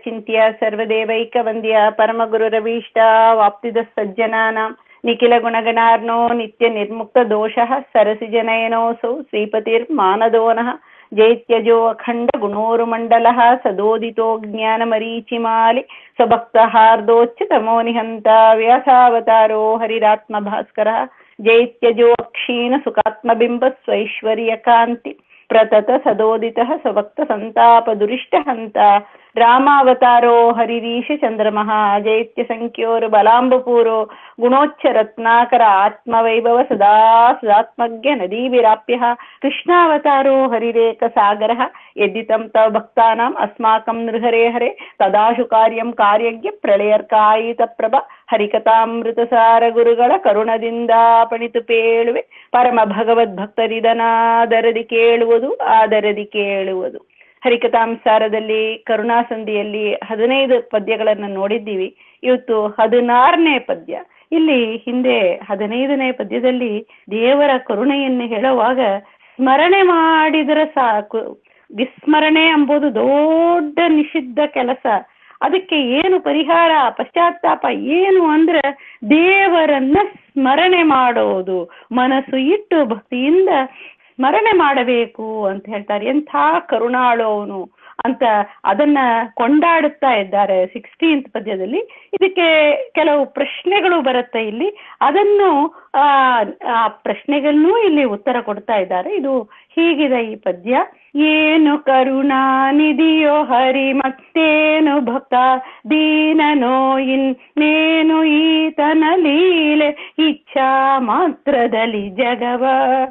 ಚಿಂತ್ಯ ಸರ್ವದೇವೈಕ ವಂದ್ಯ ಪರಮಗುರುರವೀಷ್ಟ ವಾಪ್ತಿದ ಸಜ್ಜನಾನಾಂ ನಿಖಿಲ ಗುಣಗಣಾರ್ನೋ ನಿತ್ಯ ನಿರ್ಮುಕ್ತ ದೋಷಃ ಸರಸಿಜನಯನೋऽಸೌ ಶ್ರೀಪತಿರ್ಮಾನದೋನಃ ಜೈತ್ಯಜೋ ಅಖಂಡ ಗುಣೋರುಮಂಡಲಃ ಸದೋದಿತೋ ಜ್ಞಾನಮರೀಚಿಮಾಲಿ ಸ್ವಭಕ್ತಹಾರ್ದೋಚ್ಯುತಮೋ ನಿಹಂತ ವ್ಯಾಸಾವತಾರೋ ಹರಿರಾತ್ಮ ಭಾಸ್ಕರಃ ಜೈತ್ಯಜೋ ಅಕ್ಷೀಣ ಸುಖಾತ್ಮಬಿಂಬ ಸ್ವೈಶ್ವರ್ಯಕಾಂತಿ ಪ್ರತತ ಸದೋದಿತಃ ಸ್ವಭಕ್ತ ಸಂತಾಪ ದುರಿಷ್ಟ ಹಂತ ರಾಮಾವತಾರೋ ಹರಿರೀಶ ಚಂದ್ರಮಃ ಜೈತ್ಯ ಸಂಖ್ಯೋರು ಬಲಾಂಬಪೂರೋ ಗುಣೋಚ್ಚ ರತ್ನಾಕರ ಆತ್ಮವೈಭವ ಸದಾ ಸದಾತ್ಮಜ್ಞ ನದೀವಿರಾಪ್ಯ ಕೃಷ್ಣಾವತಾರೋ ಹರಿರೇಕ ಸಾಗರ ಯದ್ದಿತಂ ತವ ಭಕ್ತಾನಾಂ ಅಸ್ಮಾಕಂ ನೃಹರೇ ಹರೆ ತದಾಶು ಕಾರ್ಯಂ ಕಾರ್ಯಜ್ಞ ಪ್ರಳಯರ್ಕಾಯಿತ ಪ್ರಭ ಹರಿಕಥಾಮೃತಸಾರ ಗುರುಗಳ ಕರುಣದಿಂದ ಪಣಿತು ಪೇಳುವೆ ಪರಮ ಭಗವದ್ಭಕ್ತರಿದನಾದರದಿ ಕೇಳುವುದು ಆದರದಿ ಕೇಳುವುದು ಹರಿಕಥಾಂಸಾರದಲ್ಲಿ ಕರುಣಾಸಂಧಿಯಲ್ಲಿ ಹದಿನೈದು ಪದ್ಯಗಳನ್ನು ನೋಡಿದ್ದೀವಿ ಇವತ್ತು ಹದಿನಾರನೇ ಪದ್ಯ ಇಲ್ಲಿ ಹಿಂದೆ ಹದಿನೈದನೇ ಪದ್ಯದಲ್ಲಿ ದೇವರ ಕರುಣೆಯನ್ನು ಹೇಳುವಾಗ ಸ್ಮರಣೆ ಮಾಡಿದರೆ ಸಾಕು ವಿಸ್ಮರಣೆ ಎಂಬುದು ದೊಡ್ಡ ನಿಷಿದ್ಧ ಕೆಲಸ ಅದಕ್ಕೆ ಏನು ಪರಿಹಾರ ಪಶ್ಚಾತ್ತಾಪ ಏನು ಅಂದ್ರೆ ದೇವರನ್ನ ಸ್ಮರಣೆ ಮಾಡೋದು ಮನಸ್ಸು ಇಟ್ಟು ಭಕ್ತಿಯಿಂದ ಸ್ಮರಣೆ ಮಾಡಬೇಕು ಅಂತ ಹೇಳ್ತಾರೆ ಎಂಥ ಕರುಣಾಳು ಅವನು ಅಂತ ಅದನ್ನ ಕೊಂಡಾಡುತ್ತಾ ಇದ್ದಾರೆ ಸಿಕ್ಸ್ಟೀನ್ತ್ ಪದ್ಯದಲ್ಲಿ ಇದಕ್ಕೆ ಕೆಲವು ಪ್ರಶ್ನೆಗಳು ಬರುತ್ತೆ ಇಲ್ಲಿ ಅದನ್ನು ಆ ಪ್ರಶ್ನೆಗಳನ್ನೂ ಇಲ್ಲಿ ಉತ್ತರ ಕೊಡ್ತಾ ಇದ್ದಾರೆ ಇದು ಹೀಗಿದೆ ಈ ಪದ್ಯ ಏನು ಕರುಣಾನಿಧಿಯೋ ಹರಿ ಮತ್ತೇನು ಭಕ್ತ ದೀನನೋ ಇನ್ನೇನು ಈತನ ಲೀಲೆ ಇಚ್ಛಾ ಮಾತ್ರದಲ್ಲಿ ಜಗವ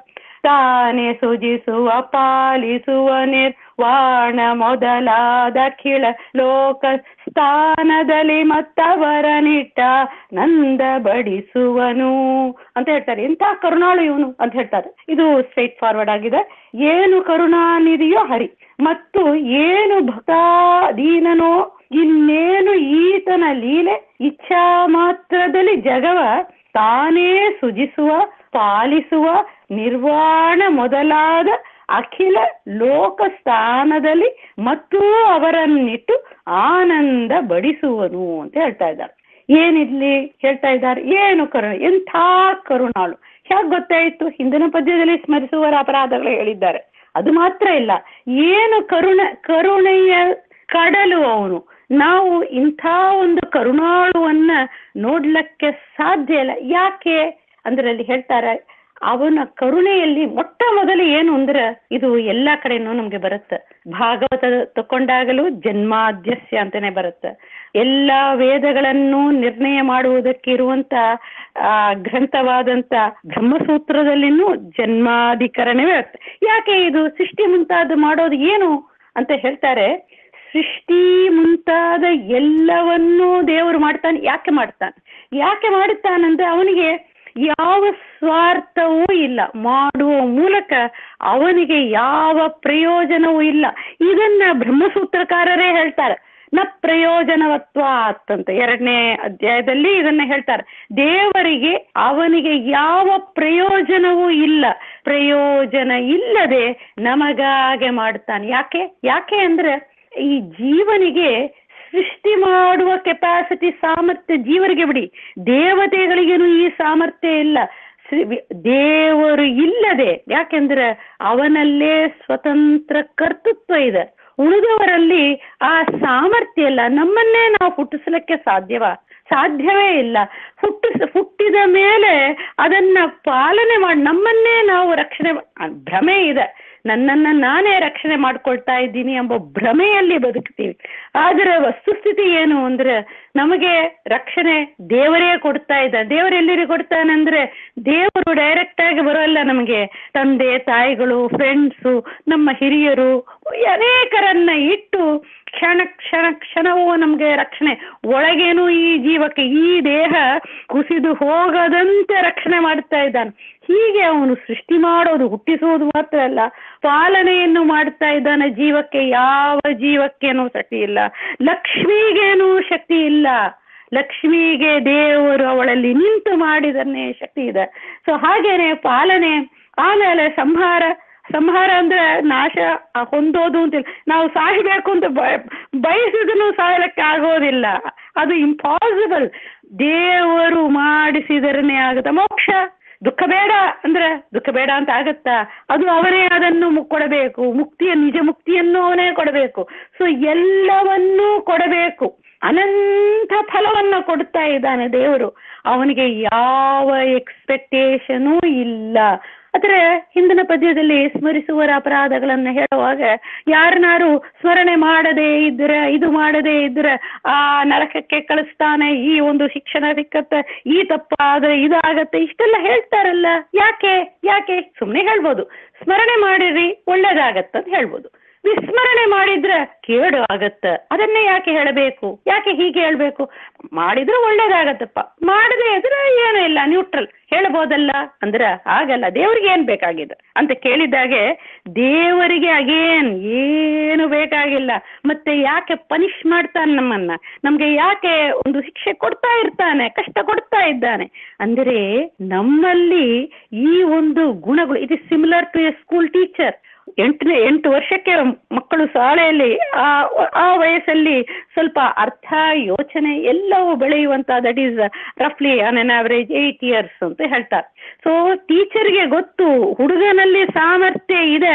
ತಾನೇ ಸೃಜಿಸುವ ಪಾಲಿಸುವ ನಿರ್ವಾಣ ಮೊದಲಾದ ಖಿಳ ಲೋಕ ಸ್ಥಾನದಲ್ಲಿ ಮತ್ತವರ ನಿಟ್ಟ ನಂದ ಬಡಿಸುವನು ಅಂತ ಹೇಳ್ತಾರೆ ಎಂಥ ಕರುಣಾಳು ಇವನು ಅಂತ ಹೇಳ್ತಾರೆ ಇದು ಸ್ಟ್ರೈಟ್ ಫಾರ್ವರ್ಡ್ ಆಗಿದೆ ಏನು ಕರುಣಾನಿಧಿಯೋ ಹರಿ ಮತ್ತು ಏನು ಭಕ್ತಾಧೀನನೋ ಇನ್ನೇನು ಈತನ ಲೀಲೆ ಇಚ್ಛಾ ಮಾತ್ರದಲ್ಲಿ ಜಗವ ತಾನೇ ಸುಜಿಸುವ ಪಾಲಿಸುವ ನಿರ್ವಾಣ ಮೊದಲಾದ ಅಖಿಲ ಲೋಕ ಸ್ಥಾನದಲ್ಲಿ ಮತ್ತು ಅವರನ್ನಿಟ್ಟು ಆನಂದ ಬಡಿಸುವನು ಅಂತ ಹೇಳ್ತಾ ಇದ್ದಾರೆ ಏನಿರ್ಲಿ ಹೇಳ್ತಾ ಇದ್ದಾರೆ ಏನು ಕರುಣ ಎಂಥ ಕರುಣಾಳು ಹೇಗೆ ಗೊತ್ತಾಯ್ತು ಹಿಂದಿನ ಪದ್ಯದಲ್ಲಿ ಸ್ಮರಿಸುವರ ಅಪರಾಧಗಳು ಹೇಳಿದ್ದಾರೆ ಅದು ಮಾತ್ರ ಇಲ್ಲ ಏನು ಕರುಣ ಕರುಣೆಯ ಕಡಲು ಅವನು ನಾವು ಇಂಥ ಒಂದು ಕರುಣಾಳುವನ್ನ ನೋಡ್ಲಿಕ್ಕೆ ಸಾಧ್ಯ ಇಲ್ಲ ಯಾಕೆ ಅಂದ್ರೆ ಅಲ್ಲಿ ಹೇಳ್ತಾರೆ ಅವನ ಕರುಣೆಯಲ್ಲಿ ಮೊಟ್ಟ ಮೊದಲು ಏನು ಅಂದ್ರೆ ಇದು ಎಲ್ಲಾ ಕಡೆನೂ ನಮ್ಗೆ ಬರುತ್ತೆ ಭಾಗವತ ತಕೊಂಡಾಗಲೂ ಜನ್ಮಾದ್ಯಸ್ಯ ಅಂತಾನೆ ಬರುತ್ತೆ ಎಲ್ಲ ವೇದಗಳನ್ನು ನಿರ್ಣಯ ಮಾಡುವುದಕ್ಕೆ ಇರುವಂತ ಆ ಗ್ರಂಥವಾದಂತ ಬ್ರಹ್ಮಸೂತ್ರದಲ್ಲಿನೂ ಜನ್ಮಾಧಿಕರಣವೇ ಇರುತ್ತೆ ಯಾಕೆ ಇದು ಸೃಷ್ಟಿ ಮುಂತಾದ ಮಾಡೋದು ಏನು ಅಂತ ಹೇಳ್ತಾರೆ ಸೃಷ್ಟಿ ಮುಂತಾದ ಎಲ್ಲವನ್ನೂ ದೇವರು ಮಾಡ್ತಾನೆ ಯಾಕೆ ಮಾಡ್ತಾನೆ ಯಾಕೆ ಮಾಡುತ್ತಾನಂದ್ರೆ ಅವನಿಗೆ ಯಾವ ಸ್ವಾರ್ಥವೂ ಇಲ್ಲ ಮಾಡುವ ಮೂಲಕ ಅವನಿಗೆ ಯಾವ ಪ್ರಯೋಜನವೂ ಇಲ್ಲ ಇದನ್ನ ಬ್ರಹ್ಮಸೂತ್ರಕಾರರೇ ಹೇಳ್ತಾರೆ ನ ಪ್ರಯೋಜನವತ್ವಾತ್ ಅಂತ ಎರಡನೇ ಅಧ್ಯಾಯದಲ್ಲಿ ಇದನ್ನ ಹೇಳ್ತಾರೆ ದೇವರಿಗೆ ಅವನಿಗೆ ಯಾವ ಪ್ರಯೋಜನವೂ ಇಲ್ಲ ಪ್ರಯೋಜನ ಇಲ್ಲದೆ ನಮಗಾಗೆ ಮಾಡ್ತಾನೆ ಯಾಕೆ ಯಾಕೆ ಅಂದ್ರೆ ಈ ಜೀವನಿಗೆ ಸೃಷ್ಟಿ ಮಾಡುವ ಕೆಪಾಸಿಟಿ ಸಾಮರ್ಥ್ಯ ಜೀವರಿಗೆ ಬಿಡಿ ದೇವತೆಗಳಿಗೇನು ಈ ಸಾಮರ್ಥ್ಯ ಇಲ್ಲ ದೇವರು ಇಲ್ಲದೆ ಯಾಕೆಂದ್ರೆ ಅವನಲ್ಲೇ ಸ್ವತಂತ್ರ ಕರ್ತೃತ್ವ ಇದೆ ಉಳಿದವರಲ್ಲಿ ಆ ಸಾಮರ್ಥ್ಯ ಇಲ್ಲ ನಮ್ಮನ್ನೇ ನಾವು ಹುಟ್ಟಿಸ್ಲಿಕ್ಕೆ ಸಾಧ್ಯವ ಸಾಧ್ಯವೇ ಇಲ್ಲ ಹುಟ್ಟಿಸ್ ಹುಟ್ಟಿದ ಮೇಲೆ ಅದನ್ನ ಪಾಲನೆ ಮಾಡಿ ನಮ್ಮನ್ನೇ ನಾವು ರಕ್ಷಣೆ ಭ್ರಮೆ ಇದೆ ನನ್ನನ್ನು ನಾನೇ ರಕ್ಷಣೆ ಮಾಡ್ಕೊಳ್ತಾ ಇದ್ದೀನಿ ಎಂಬ ಭ್ರಮೆಯಲ್ಲಿ ಬದುಕ್ತೀವಿ ಆದರೆ ವಸ್ತುಸ್ಥಿತಿ ಏನು ಅಂದ್ರೆ ನಮಗೆ ರಕ್ಷಣೆ ದೇವರೇ ಕೊಡ್ತಾ ಇದ್ದ ದೇವರೆಲ್ಲರಿಗೂ ಕೊಡ್ತಾನಂದ್ರೆ ದೇವರು ಡೈರೆಕ್ಟ್ ಆಗಿ ಬರೋಲ್ಲ ನಮಗೆ ತಂದೆ ತಾಯಿಗಳು ಫ್ರೆಂಡ್ಸು ನಮ್ಮ ಹಿರಿಯರು ಅನೇಕರನ್ನ ಇಟ್ಟು ಕ್ಷಣ ಕ್ಷಣ ಕ್ಷಣವೂ ನಮಗೆ ರಕ್ಷಣೆ ಒಳಗೇನು ಈ ಜೀವಕ್ಕೆ ಈ ದೇಹ ಕುಸಿದು ಹೋಗದಂತೆ ರಕ್ಷಣೆ ಮಾಡ್ತಾ ಇದ್ದಾನೆ ಹೀಗೆ ಅವನು ಸೃಷ್ಟಿ ಮಾಡೋದು ಹುಟ್ಟಿಸುವುದು ಮಾತ್ರ ಅಲ್ಲ ಪಾಲನೆಯನ್ನು ಮಾಡ್ತಾ ಇದ್ದಾನೆ ಜೀವಕ್ಕೆ ಯಾವ ಜೀವಕ್ಕೇನೂ ಶಕ್ತಿ ಇಲ್ಲ ಲಕ್ಷ್ಮಿಗೇನೂ ಶಕ್ತಿ ಇಲ್ಲ ಲಕ್ಷ್ಮಿಗೆ ದೇವರು ಅವಳಲ್ಲಿ ನಿಂತು ಮಾಡಿದನ್ನೇ ಶಕ್ತಿ ಇದೆ ಸೊ ಹಾಗೇನೆ ಪಾಲನೆ ಆಮೇಲೆ ಸಂಹಾರ ಸಂಹಾರ ಅಂದ್ರೆ ನಾಶ ಹೊಂದೋದು ಅಂತಿಲ್ಲ ನಾವು ಸಾಯಬೇಕು ಅಂತ ಬಯ ಬಯಸಿದ್ರು ಸಾಯಲಿಕ್ಕೆ ಆಗೋದಿಲ್ಲ ಅದು ಇಂಪಾಸಿಬಲ್ ದೇವರು ಮಾಡಿಸಿದರನೇ ಆಗುತ್ತೆ ಮೋಕ್ಷ ದುಃಖ ಬೇಡ ಅಂದ್ರೆ ದುಃಖ ಬೇಡ ಅಂತ ಆಗತ್ತಾ ಅದು ಅವನೇ ಅದನ್ನು ಮು- ಕೊಡಬೇಕು ಮುಕ್ತಿಯ ನಿಜ ಮುಕ್ತಿಯನ್ನು ಅವನೇ ಕೊಡಬೇಕು ಸೊ ಎಲ್ಲವನ್ನೂ ಕೊಡಬೇಕು ಅನಂತ ಫಲವನ್ನ ಕೊಡ್ತಾ ಇದ್ದಾನೆ ದೇವರು ಅವನಿಗೆ ಯಾವ ಎಕ್ಸ್ಪೆಕ್ಟೇಷನೂ ಇಲ್ಲ ಆದರೆ ಹಿಂದಿನ ಪದ್ಯದಲ್ಲಿ ಸ್ಮರಿಸುವರ ಅಪರಾಧಗಳನ್ನು ಹೇಳುವಾಗ ಯಾರನ್ನಾರು ಸ್ಮರಣೆ ಮಾಡದೇ ಇದ್ರೆ ಇದು ಮಾಡದೇ ಇದ್ರೆ ಆ ನರಕಕ್ಕೆ ಕಳಿಸ್ತಾನೆ ಈ ಒಂದು ಶಿಕ್ಷಣ ಸಿಕ್ಕತ್ತೆ ಈ ತಪ್ಪಾದ್ರೆ ಇದಾಗತ್ತೆ ಇಷ್ಟೆಲ್ಲ ಹೇಳ್ತಾರಲ್ಲ ಯಾಕೆ ಯಾಕೆ ಸುಮ್ಮನೆ ಹೇಳ್ಬೋದು ಸ್ಮರಣೆ ಮಾಡಿರಿ ಒಳ್ಳೇದಾಗತ್ತೆ ಅಂತ ಹೇಳ್ಬೋದು ವಿಸ್ಮರಣೆ ಮಾಡಿದ್ರೆ ಕೇಡು ಆಗತ್ತ ಅದನ್ನೇ ಯಾಕೆ ಹೇಳಬೇಕು ಯಾಕೆ ಹೀಗೆ ಹೇಳ್ಬೇಕು ಮಾಡಿದ್ರೆ ಒಳ್ಳೇದಾಗತ್ತಪ್ಪ ಮಾಡದೇ ಇದ್ರೆ ಏನೂ ಇಲ್ಲ ನ್ಯೂಟ್ರಲ್ ಹೇಳ್ಬೋದಲ್ಲ ಅಂದ್ರೆ ಆಗಲ್ಲ ದೇವ್ರಿಗೆ ಏನ್ ಬೇಕಾಗಿದೆ ಅಂತ ಕೇಳಿದಾಗೆ ದೇವರಿಗೆ ಅಗೇನ್ ಏನು ಬೇಕಾಗಿಲ್ಲ ಮತ್ತೆ ಯಾಕೆ ಪನಿಷ್ ಮಾಡ್ತಾನೆ ನಮ್ಮನ್ನ ನಮ್ಗೆ ಯಾಕೆ ಒಂದು ಶಿಕ್ಷೆ ಕೊಡ್ತಾ ಇರ್ತಾನೆ ಕಷ್ಟ ಕೊಡ್ತಾ ಇದ್ದಾನೆ ಅಂದರೆ ನಮ್ಮಲ್ಲಿ ಈ ಒಂದು ಗುಣಗಳು it is similar to a school teacher ಎಂಟನೇ ಎಂಟು ವರ್ಷಕ್ಕೆ ಮಕ್ಕಳು ಶಾಲೆಯಲ್ಲಿ ಆ ಆ ವಯಸ್ಸಲ್ಲಿ ಸ್ವಲ್ಪ ಅರ್ಥ ಯೋಚನೆ ಎಲ್ಲವೂ ಬೆಳೆಯುವಂತ ದಟ್ ಈಸ್ ರಫ್ಲಿ on an average eight years ಅಂತ ಹೇಳ್ತಾರೆ ಸೊ ಟೀಚರ್ಗೆ ಗೊತ್ತು ಹುಡುಗನಲ್ಲಿ ಸಾಮರ್ಥ್ಯ ಇದೆ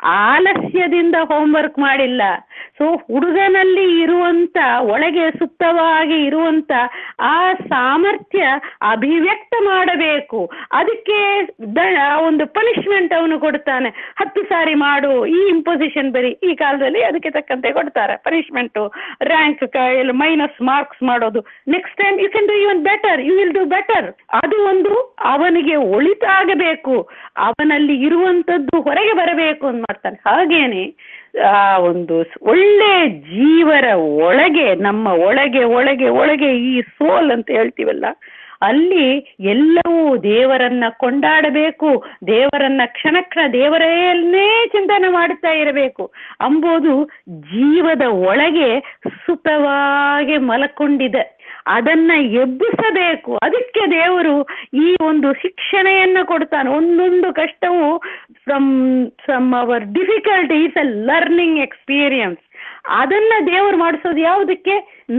ಆಲಸ್ಯದಿಂದ ಹೋಮ್ವರ್ಕ್ ಮಾಡಿಲ್ಲ ಸೊ ಹುಡುಗನಲ್ಲಿ ಇರುವಂತ ಒಳಗೆ ಸುಪ್ತವಾಗಿ ಇರುವಂತ ಆ ಸಾಮರ್ಥ್ಯ ಅಭಿವ್ಯಕ್ತ ಮಾಡಬೇಕು ಅದಕ್ಕೆ ದ ಒಂದು ಪನಿಷ್ಮೆಂಟ್ ಅವನು ಕೊಡ್ತಾನೆ ಹತ್ತು ಸಾರಿ ಮಾಡು ಈ ಇಂಪೊಸಿಷನ್ ಬರಿ ಈ ಕಾಲದಲ್ಲಿ ಅದಕ್ಕೆ ತಕ್ಕಂತೆ ಕೊಡ್ತಾರೆ ಪನಿಷ್ಮೆಂಟು ರ್ಯಾಂಕ್ ಮೈನಸ್ ಮಾರ್ಕ್ಸ್ ಮಾಡೋದು next time you can do even better you will do better ಅದು ಒಂದು ಅವನಿಗೆ ಒಳಿತಾಗಬೇಕು ಅವನಲ್ಲಿ ಇರುವಂತದ್ದು ಹೊರಗೆ ಬರಬೇಕು ಅಂತ ಮಾಡ್ತಾನೆ ಹಾಗೇನೆ ಆ ಒಂದು ಸ್- ಒಳ್ಳೆ ಜೀವರ ಒಳಗೆ ನಮ್ಮ ಒಳಗೆ ಒಳಗೆ ಒಳಗೆ ಈ ಸೋಲ್ ಅಂತ ಹೇಳ್ತೀವಲ್ಲ ಅಲ್ಲಿ ಎಲ್ಲವೂ ದೇವರನ್ನ ಕೊಂಡಾಡಬೇಕು ದೇವರನ್ನ ಕ್ಷಣ ಕ್ಷಣ ದೇವರನ್ನೇ ಚಿಂತನೆ ಮಾಡುತ್ತಾ ಇರಬೇಕು ಅಂಬುದು ಜೀವದ ಒಳಗೆ ಸುತವಾಗಿ ಮಲಕೊಂಡಿದೆ ಅದನ್ನ ಎಬ್ಬಿಸಬೇಕು ಅದಕ್ಕೆ ದೇವರು ಈ ಒಂದು ಶಿಕ್ಷಣೆಯನ್ನ ಕೊಡ್ತಾನೆ ಒಂದೊಂದು ಕಷ್ಟವು from from our difficulties uh learning experience ಅದನ್ನ ದೇವರು ಮಾಡಿಸೋದು ಯಾವುದಕ್ಕೆ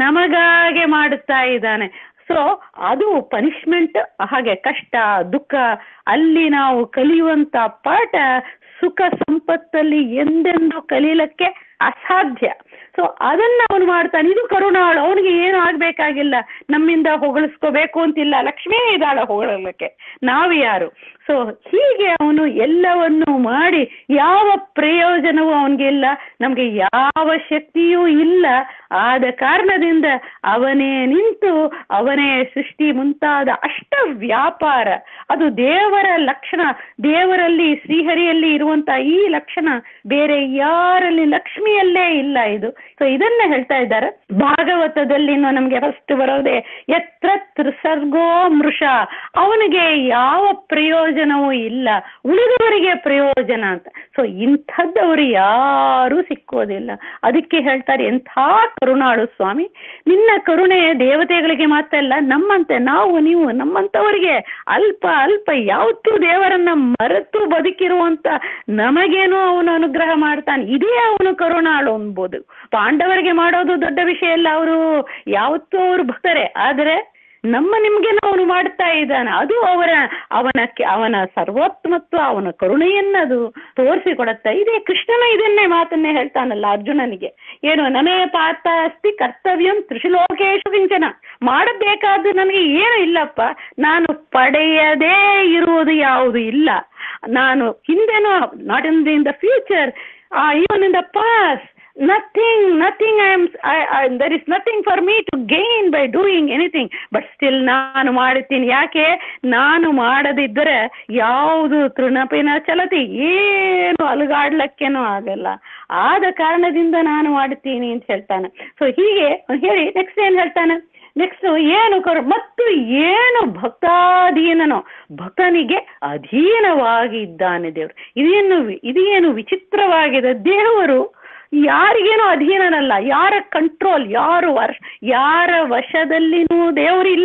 ನಮಗಾಗೆ ಮಾಡುತ್ತಾ ಇದ್ದಾನೆ ಸೊ ಅದು ಪನಿಷ್ಮೆಂಟ್ ಹಾಗೆ ಕಷ್ಟ ದುಃಖ ಅಲ್ಲಿ ನಾವು ಕಲಿಯುವಂತ ಪಾಠ ಸುಖ ಸಂಪತ್ತಲ್ಲಿ ಎಂದೆಂದು ಕಲೀಲಕ್ಕೆ ಅಸಾಧ್ಯ ಸೊ ಅದನ್ನ ಅವನು ಮಾಡ್ತಾನೆ ಇದು ಕರುಣಾಳು ಅವನಿಗೆ ಏನು ಆಗ್ಬೇಕಾಗಿಲ್ಲ ನಮ್ಮಿಂದ ಹೊಗಳಿಸ್ಕೋಬೇಕು ಅಂತಿಲ್ಲ ಲಕ್ಷ್ಮೀ ಇದ್ದಾಳ ಹೊಗಳಲಿಕ್ಕೆ ನಾವು ಯಾರು ಸೊ ಹೀಗೆ ಅವನು ಎಲ್ಲವನ್ನು ಮಾಡಿ ಯಾವ ಪ್ರಯೋಜನವೂ ಅವನಿಗಿಲ್ಲ ನಮಗೆ ಯಾವ ಶಕ್ತಿಯೂ ಇಲ್ಲ ಆದ ಕಾರಣದಿಂದ ಅವನೇ ನಿಂತು ಅವನೇ ಸೃಷ್ಟಿ ಮುಂತಾದ ಅಷ್ಟ ವ್ಯಾಪಾರ ಅದು ದೇವರ ಲಕ್ಷಣ ದೇವರಲ್ಲಿ ಶ್ರೀಹರಿಯಲ್ಲಿ ಇರುವಂತ ಈ ಲಕ್ಷಣ ಬೇರೆ ಯಾರಲ್ಲಿ ಲಕ್ಷ್ಮಿಯಲ್ಲೇ ಇಲ್ಲ ಇದು ಸೊ ಇದನ್ನ ಹೇಳ್ತಾ ಇದ್ದಾರೆ ಭಾಗವತದಲ್ಲಿ ನಮಗೆ ಫಸ್ಟ್ ಬರೋದೇ ಎತ್ರ ತ್ರಿಸರ್ಗೋ ಮೃಷ ಅವನಿಗೆ ಯಾವ ಪ್ರಯೋಜನವೂ ಇಲ್ಲ ಉಳಿದವರಿಗೆ ಪ್ರಯೋಜನ ಅಂತ ಸೊ ಇಂಥದ್ದವರು ಯಾರೂ ಸಿಕ್ಕೋದಿಲ್ಲ ಅದಕ್ಕೆ ಹೇಳ್ತಾರೆ ಎಂಥ ಕರುಣಾಳು ಸ್ವಾಮಿ ನಿನ್ನ ಕರುಣೆ ದೇವತೆಗಳಿಗೆ ಮಾತ್ರ ಅಲ್ಲ ನಮ್ಮಂತೆ ನಾವು ನೀವು ನಮ್ಮಂಥವರಿಗೆ ಅಲ್ಪ ಅಲ್ಪ ಯಾವತ್ತೂ ದೇವರನ್ನ ಮರೆತು ಬದುಕಿರುವಂತ ನಮಗೇನೋ ಅವನು ಅನುಗ್ರಹ ಮಾಡ್ತಾನೆ ಇದೇ ಅವನು ಕರುಣಾಳು ಅನ್ಬೋದು ಪಾಂಡವರಿಗೆ ಮಾಡೋದು ದೊಡ್ಡ ವಿಷಯ ಅಲ್ಲ ಅವರು ಯಾವತ್ತೂ ಅವರು ಭಕ್ತರೆ ಆದರೆ ನಮ್ಮ ನಿಮ್ಗೇನೋ ಅವನು ಮಾಡ್ತಾ ಇದ್ದಾನೆ ಅದು ಅವರ ಅವನ ಅವನ ಸರ್ವೋತ್ತಮತ್ವ ಅವನ ಕರುಣೆಯನ್ನದು ತೋರಿಸಿಕೊಡತ್ತೆ ಇದೇ ಕೃಷ್ಣನ ಇದನ್ನೇ ಮಾತನ್ನೇ ಹೇಳ್ತಾನಲ್ಲ ಅರ್ಜುನನಿಗೆ ಏನು ನಮೇ ಪಾತ ಅಸ್ತಿ ಕರ್ತವ್ಯಂ ತ್ರಿಶುಲೋಕೇಶು ಕಿಂಚನ ಮಾಡಬೇಕಾದ್ದು ನನಗೆ ಏನು ಇಲ್ಲಪ್ಪ ನಾನು ಪಡೆಯದೇ ಇರುವುದು ಯಾವುದು ಇಲ್ಲ ನಾನು ಹಿಂದೆನೋ not in in the future even in the past nothing nothing i am I, I, there is nothing for me to gain by doing anything but still ನಾನು ಮಾಡುತ್ತೀನಿ ಯಾಕೆ ನಾನು ಮಾಡದಿದ್ದರೆ ಯಾವುದು ತೃಣಪಿನ ಚಲತಿ ಏನು ಅಲುಗಾಡ್ಲಕ್ಕೇನೂ ಆಗಲ್ಲ ಆದ ಕಾರಣದಿಂದ ನಾನು ಮಾಡುತ್ತೀನಿ ಅಂತ ಹೇಳ್ತಾನೆ ಸೊ ಹೀಗೆ ಅವ್ನು ಹೇಳಿ ನೆಕ್ಸ್ಟ್ ಏನ್ ಹೇಳ್ತಾನೆ ನೆಕ್ಸ್ಟ್ ಏನು ಕರು ಮತ್ತು ಏನು ಭಕ್ತಾಧೀನನೋ ಭಕ್ತನಿಗೆ ಅಧೀನವಾಗಿ ಇದ್ದಾನೆ ದೇವರು ಇದೇನು ಇದೇನು ವಿಚಿತ್ರವಾಗಿದೆ ದೇವರು ಯಾರಿಗೇನೋ ಅಧೀನನಲ್ಲ ಯಾರ ಕಂಟ್ರೋಲ್ ಯಾರು ವರ್ಷ ಯಾರ ವಶದಲ್ಲಿನೂ ದೇವರಿಲ್ಲ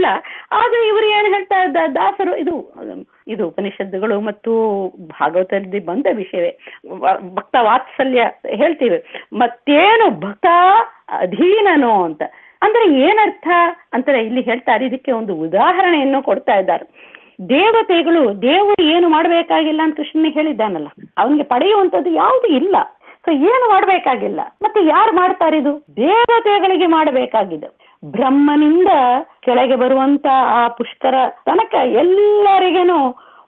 ಆದ್ರೆ ಇವರು ಏನು ಹೇಳ್ತಾ ಇದ್ದ ದಾಸರು ಇದು ಇದು ಉಪನಿಷತ್ತುಗಳು ಮತ್ತು ಭಾಗವತದಲ್ಲಿ ಬಂದ ವಿಷಯವೇ ವ- ಭಕ್ತ ವಾತ್ಸಲ್ಯ ಹೇಳ್ತೀವಿ ಮತ್ತೇನು ಭಕ್ತ ಅಧೀನನೋ ಅಂತ ಅಂದ್ರೆ ಏನರ್ಥ ಅಂತಾರೆ ಇಲ್ಲಿ ಹೇಳ್ತಾರೆ ಇದಕ್ಕೆ ಒಂದು ಉದಾಹರಣೆಯನ್ನು ಕೊಡ್ತಾ ಇದ್ದಾರೆ ದೇವತೆಗಳು ದೇವರು ಏನು ಮಾಡಬೇಕಾಗಿಲ್ಲ ಅಂತ ಕೃಷ್ಣನಿಗೆ ಹೇಳಿದ್ದಾನಲ್ಲ ಅವನಿಗೆ ಪಡೆಯುವಂಥದ್ದು ಯಾವುದು ಇಲ್ಲ ಸೊ ಏನು ಮಾಡಬೇಕಾಗಿಲ್ಲ ಮತ್ತೆ ಯಾರು ಮಾಡ್ತಾರೆ ಇದು ದೇವತೆಗಳಿಗೆ ಮಾಡಬೇಕಾಗಿದೆ ಬ್ರಹ್ಮನಿಂದ ಕೆಳಗೆ ಬರುವಂತ ಆ ಪುಷ್ಕರ ತನಕ ಎಲ್ಲರಿಗೇನು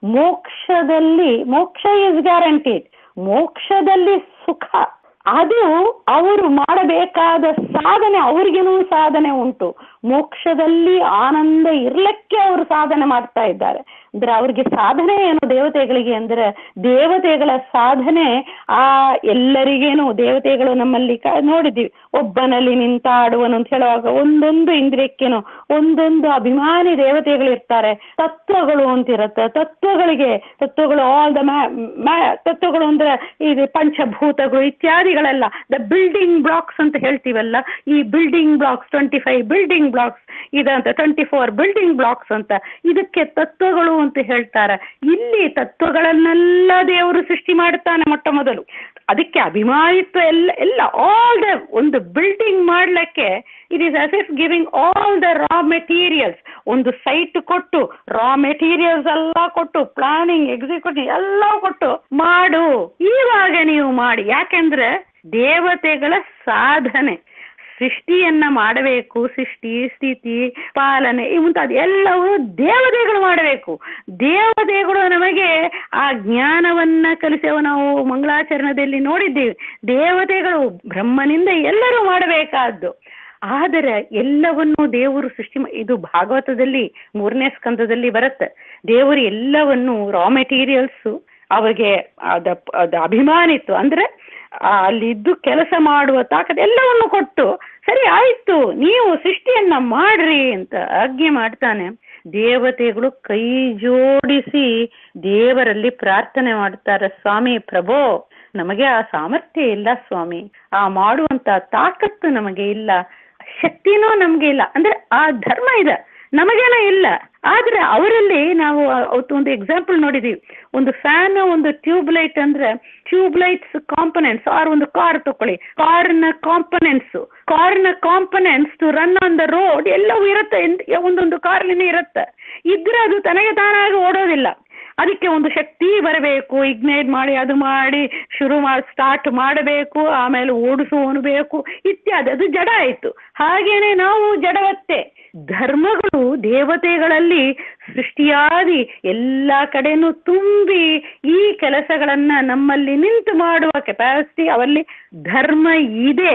ಮೋಕ್ಷದಲ್ಲಿ ಮೋಕ್ಷ ಇಸ್ ಗ್ಯಾರಂಟಿಡ್ ಮೋಕ್ಷದಲ್ಲಿ ಸುಖ ಅದು ಅವರು ಮಾಡಬೇಕಾದ ಸಾಧನೆ ಅವ್ರಿಗೇನೂ ಸಾಧನೆ ಉಂಟು ಮೋಕ್ಷದಲ್ಲಿ ಆನಂದ ಇರ್ಲಿಕ್ಕೆ ಅವರು ಸಾಧನೆ ಮಾಡ್ತಾ ಇದ್ದಾರೆ ಅಂದ್ರೆ ಅವ್ರಿಗೆ ಸಾಧನೆ ಏನು ದೇವತೆಗಳಿಗೆ ಅಂದ್ರೆ ದೇವತೆಗಳ ಸಾಧನೆ ಆ ಎಲ್ಲರಿಗೇನು ದೇವತೆಗಳು ನಮ್ಮಲ್ಲಿ ಕ- ನೋಡಿದ್ದೀವಿ ಒಬ್ಬನಲ್ಲಿ ನಿಂತಾಡುವನು ಅಂತ ಹೇಳುವಾಗ ಒಂದೊಂದು ಇಂದ್ರಿಯಕ್ಕೇನು ಒಂದೊಂದು ಅಭಿಮಾನಿ ದೇವತೆಗಳು ಇರ್ತಾರೆ ತತ್ವಗಳು ಅಂತಿರುತ್ತೆ ತತ್ವಗಳಿಗೆ ತತ್ವಗಳು ಆಲ್ ದ ತತ್ವಗಳು ಅಂದ್ರೆ ಇದು ಪಂಚಭೂತಗಳು ಇತ್ಯಾದಿಗಳೆಲ್ಲ ದ ಬಿಲ್ಡಿಂಗ್ ಬ್ಲಾಕ್ಸ್ ಅಂತ ಹೇಳ್ತೀವಲ್ಲ ಈ building blocks twenty five building blocks ಇದಂತ ಟ್ವೆಂಟಿ ಫೋರ್ ಬಿಲ್ಡಿಂಗ್ ಬ್ಲಾಕ್ಸ್ ಅಂತ ಇದಕ್ಕೆ ತತ್ವಗಳು ಅಂತ ಹೇಳ್ತಾರೆ ಇಲ್ಲಿ ತತ್ವಗಳನ್ನೆಲ್ಲ ದೇವರು ಸೃಷ್ಟಿ ಮಾಡುತ್ತಾನೆ ಮೊಟ್ಟ ಮೊದಲು ಅದಕ್ಕೆ ಅಭಿಮಾನಿತ್ವ ಎಲ್ಲ ಎಲ್ಲ ಆಲ್ ದ ಒಂದು ಬಿಲ್ಡಿಂಗ್ ಮಾಡ್ಲಿಕ್ಕೆ it is as if giving all the raw materials ಒಂದು ಸೈಟ್ ಕೊಟ್ಟು ರಾ ಮೆಟೀರಿಯಲ್ಸ್ ಎಲ್ಲ ಕೊಟ್ಟು ಪ್ಲಾನಿಂಗ್ ಎಕ್ಸಿಕ್ಯೂಟಿವ್ ಎಲ್ಲ ಕೊಟ್ಟು ಮಾಡು ಇವಾಗ ನೀವು ಮಾಡಿ ಯಾಕೆಂದ್ರೆ ದೇವತೆಗಳ ಸಾಧನೆ ಸೃಷ್ಟಿಯನ್ನ ಮಾಡಬೇಕು ಸೃಷ್ಟಿ ಸ್ಥಿತಿ ಪಾಲನೆ ಈ ಮುಂತಾದ ಎಲ್ಲವೂ ದೇವತೆಗಳು ಮಾಡಬೇಕು ದೇವತೆಗಳು ನಮಗೆ ಆ ಜ್ಞಾನವನ್ನ ಕಲಿಸೇವ ನಾವು ಮಂಗಳಾಚರಣೆಯಲ್ಲಿ ನೋಡಿದ್ದೀವಿ ದೇವತೆಗಳು ಬ್ರಹ್ಮನಿಂದ ಎಲ್ಲರೂ ಮಾಡಬೇಕಾದ್ದು ಆದರೆ ಎಲ್ಲವನ್ನೂ ದೇವರು ಸೃಷ್ಟಿ ಮಾ- ಇದು ಭಾಗವತದಲ್ಲಿ ಮೂರನೇ ಸ್ಕಂದದಲ್ಲಿ ಬರುತ್ತೆ ದೇವರು ಎಲ್ಲವನ್ನು ರಾ ಮೆಟೀರಿಯಲ್ಸು ಅವರಿಗೆ ಅದ ಅದ ಅಭಿಮಾನಿತ್ತು ಅಂದ್ರೆ ಆ ಅಲ್ಲಿದ್ದು ಕೆಲಸ ಮಾಡುವ ತಾಕತ್ ಎಲ್ಲವನ್ನು ಕೊಟ್ಟು ಸರಿ ಆಯ್ತು ನೀವು ಸೃಷ್ಟಿಯನ್ನ ಮಾಡ್ರಿ ಅಂತ ಆಜ್ಞೆ ಮಾಡ್ತಾನೆ ದೇವತೆಗಳು ಕೈ ಜೋಡಿಸಿ ದೇವರಲ್ಲಿ ಪ್ರಾರ್ಥನೆ ಮಾಡ್ತಾರೆ ಸ್ವಾಮಿ ಪ್ರಭೋ ನಮಗೆ ಆ ಸಾಮರ್ಥ್ಯ ಇಲ್ಲ ಸ್ವಾಮಿ ಆ ಮಾಡುವಂತ ತಾಕತ್ತು ನಮಗೆ ಇಲ್ಲ ಶಕ್ತಿನೂ ನಮ್ಗೆ ಇಲ್ಲ ಅಂದ್ರೆ ಆ ಧರ್ಮ ಇದೆ ನಮಗೇನ ಇಲ್ಲ ಆದ್ರೆ ಅವರಲ್ಲಿ ನಾವು ಅವತ್ತು ಒಂದು ಎಕ್ಸಾಂಪಲ್ ನೋಡಿದೀವಿ ಒಂದು ಫ್ಯಾನ್ ಒಂದು ಟ್ಯೂಬ್ ಲೈಟ್ ಅಂದ್ರೆ ಟ್ಯೂಬ್ ಲೈಟ್ಸ್ ಕಾಂಪನೆಂಟ್ಸ್ ಆರ್ ಒಂದು ಕಾರ್ ತಕೊಳ್ಳಿ ಕಾರ್ನ ಕಾಂಪನೆಂಟ್ಸ್ ಕಾರ್ನ components to run on the road ಎಲ್ಲವೂ ಇರುತ್ತೆ ಎಂದ್- ಒಂದೊಂದು ಕಾರ್ಲಿನೇ ಇರುತ್ತೆ ಇದ್ರೆ ಅದು ತನಗೆ ತಾನಾಗಿ ಓಡೋದಿಲ್ಲ ಅದಕ್ಕೆ ಒಂದು ಶಕ್ತಿ ಬರಬೇಕು ಇಗ್ನೈಟ್ ಮಾಡಿ ಅದು ಮಾಡಿ ಶುರು ಮಾಡಿ ಸ್ಟಾರ್ಟ್ ಮಾಡಬೇಕು ಆಮೇಲೆ ಓಡಿಸುವವನು ಬೇಕು ಇತ್ಯಾದಿ ಅದು ಜಡ ಆಯ್ತು ಹಾಗೇನೆ ನಾವು ಜಡವತ್ತೆ ಧರ್ಮಗಳು ದೇವತೆಗಳಲ್ಲಿ ಸೃಷ್ಟಿಯಾದಿ ಎಲ್ಲ ಕಡೆನೂ ತುಂಬಿ ಈ ಕೆಲಸಗಳನ್ನ ನಮ್ಮಲ್ಲಿ ನಿಂತು ಮಾಡುವ ಕೆಪಾಸಿಟಿ ಅವರಲ್ಲಿ ಧರ್ಮ ಇದೆ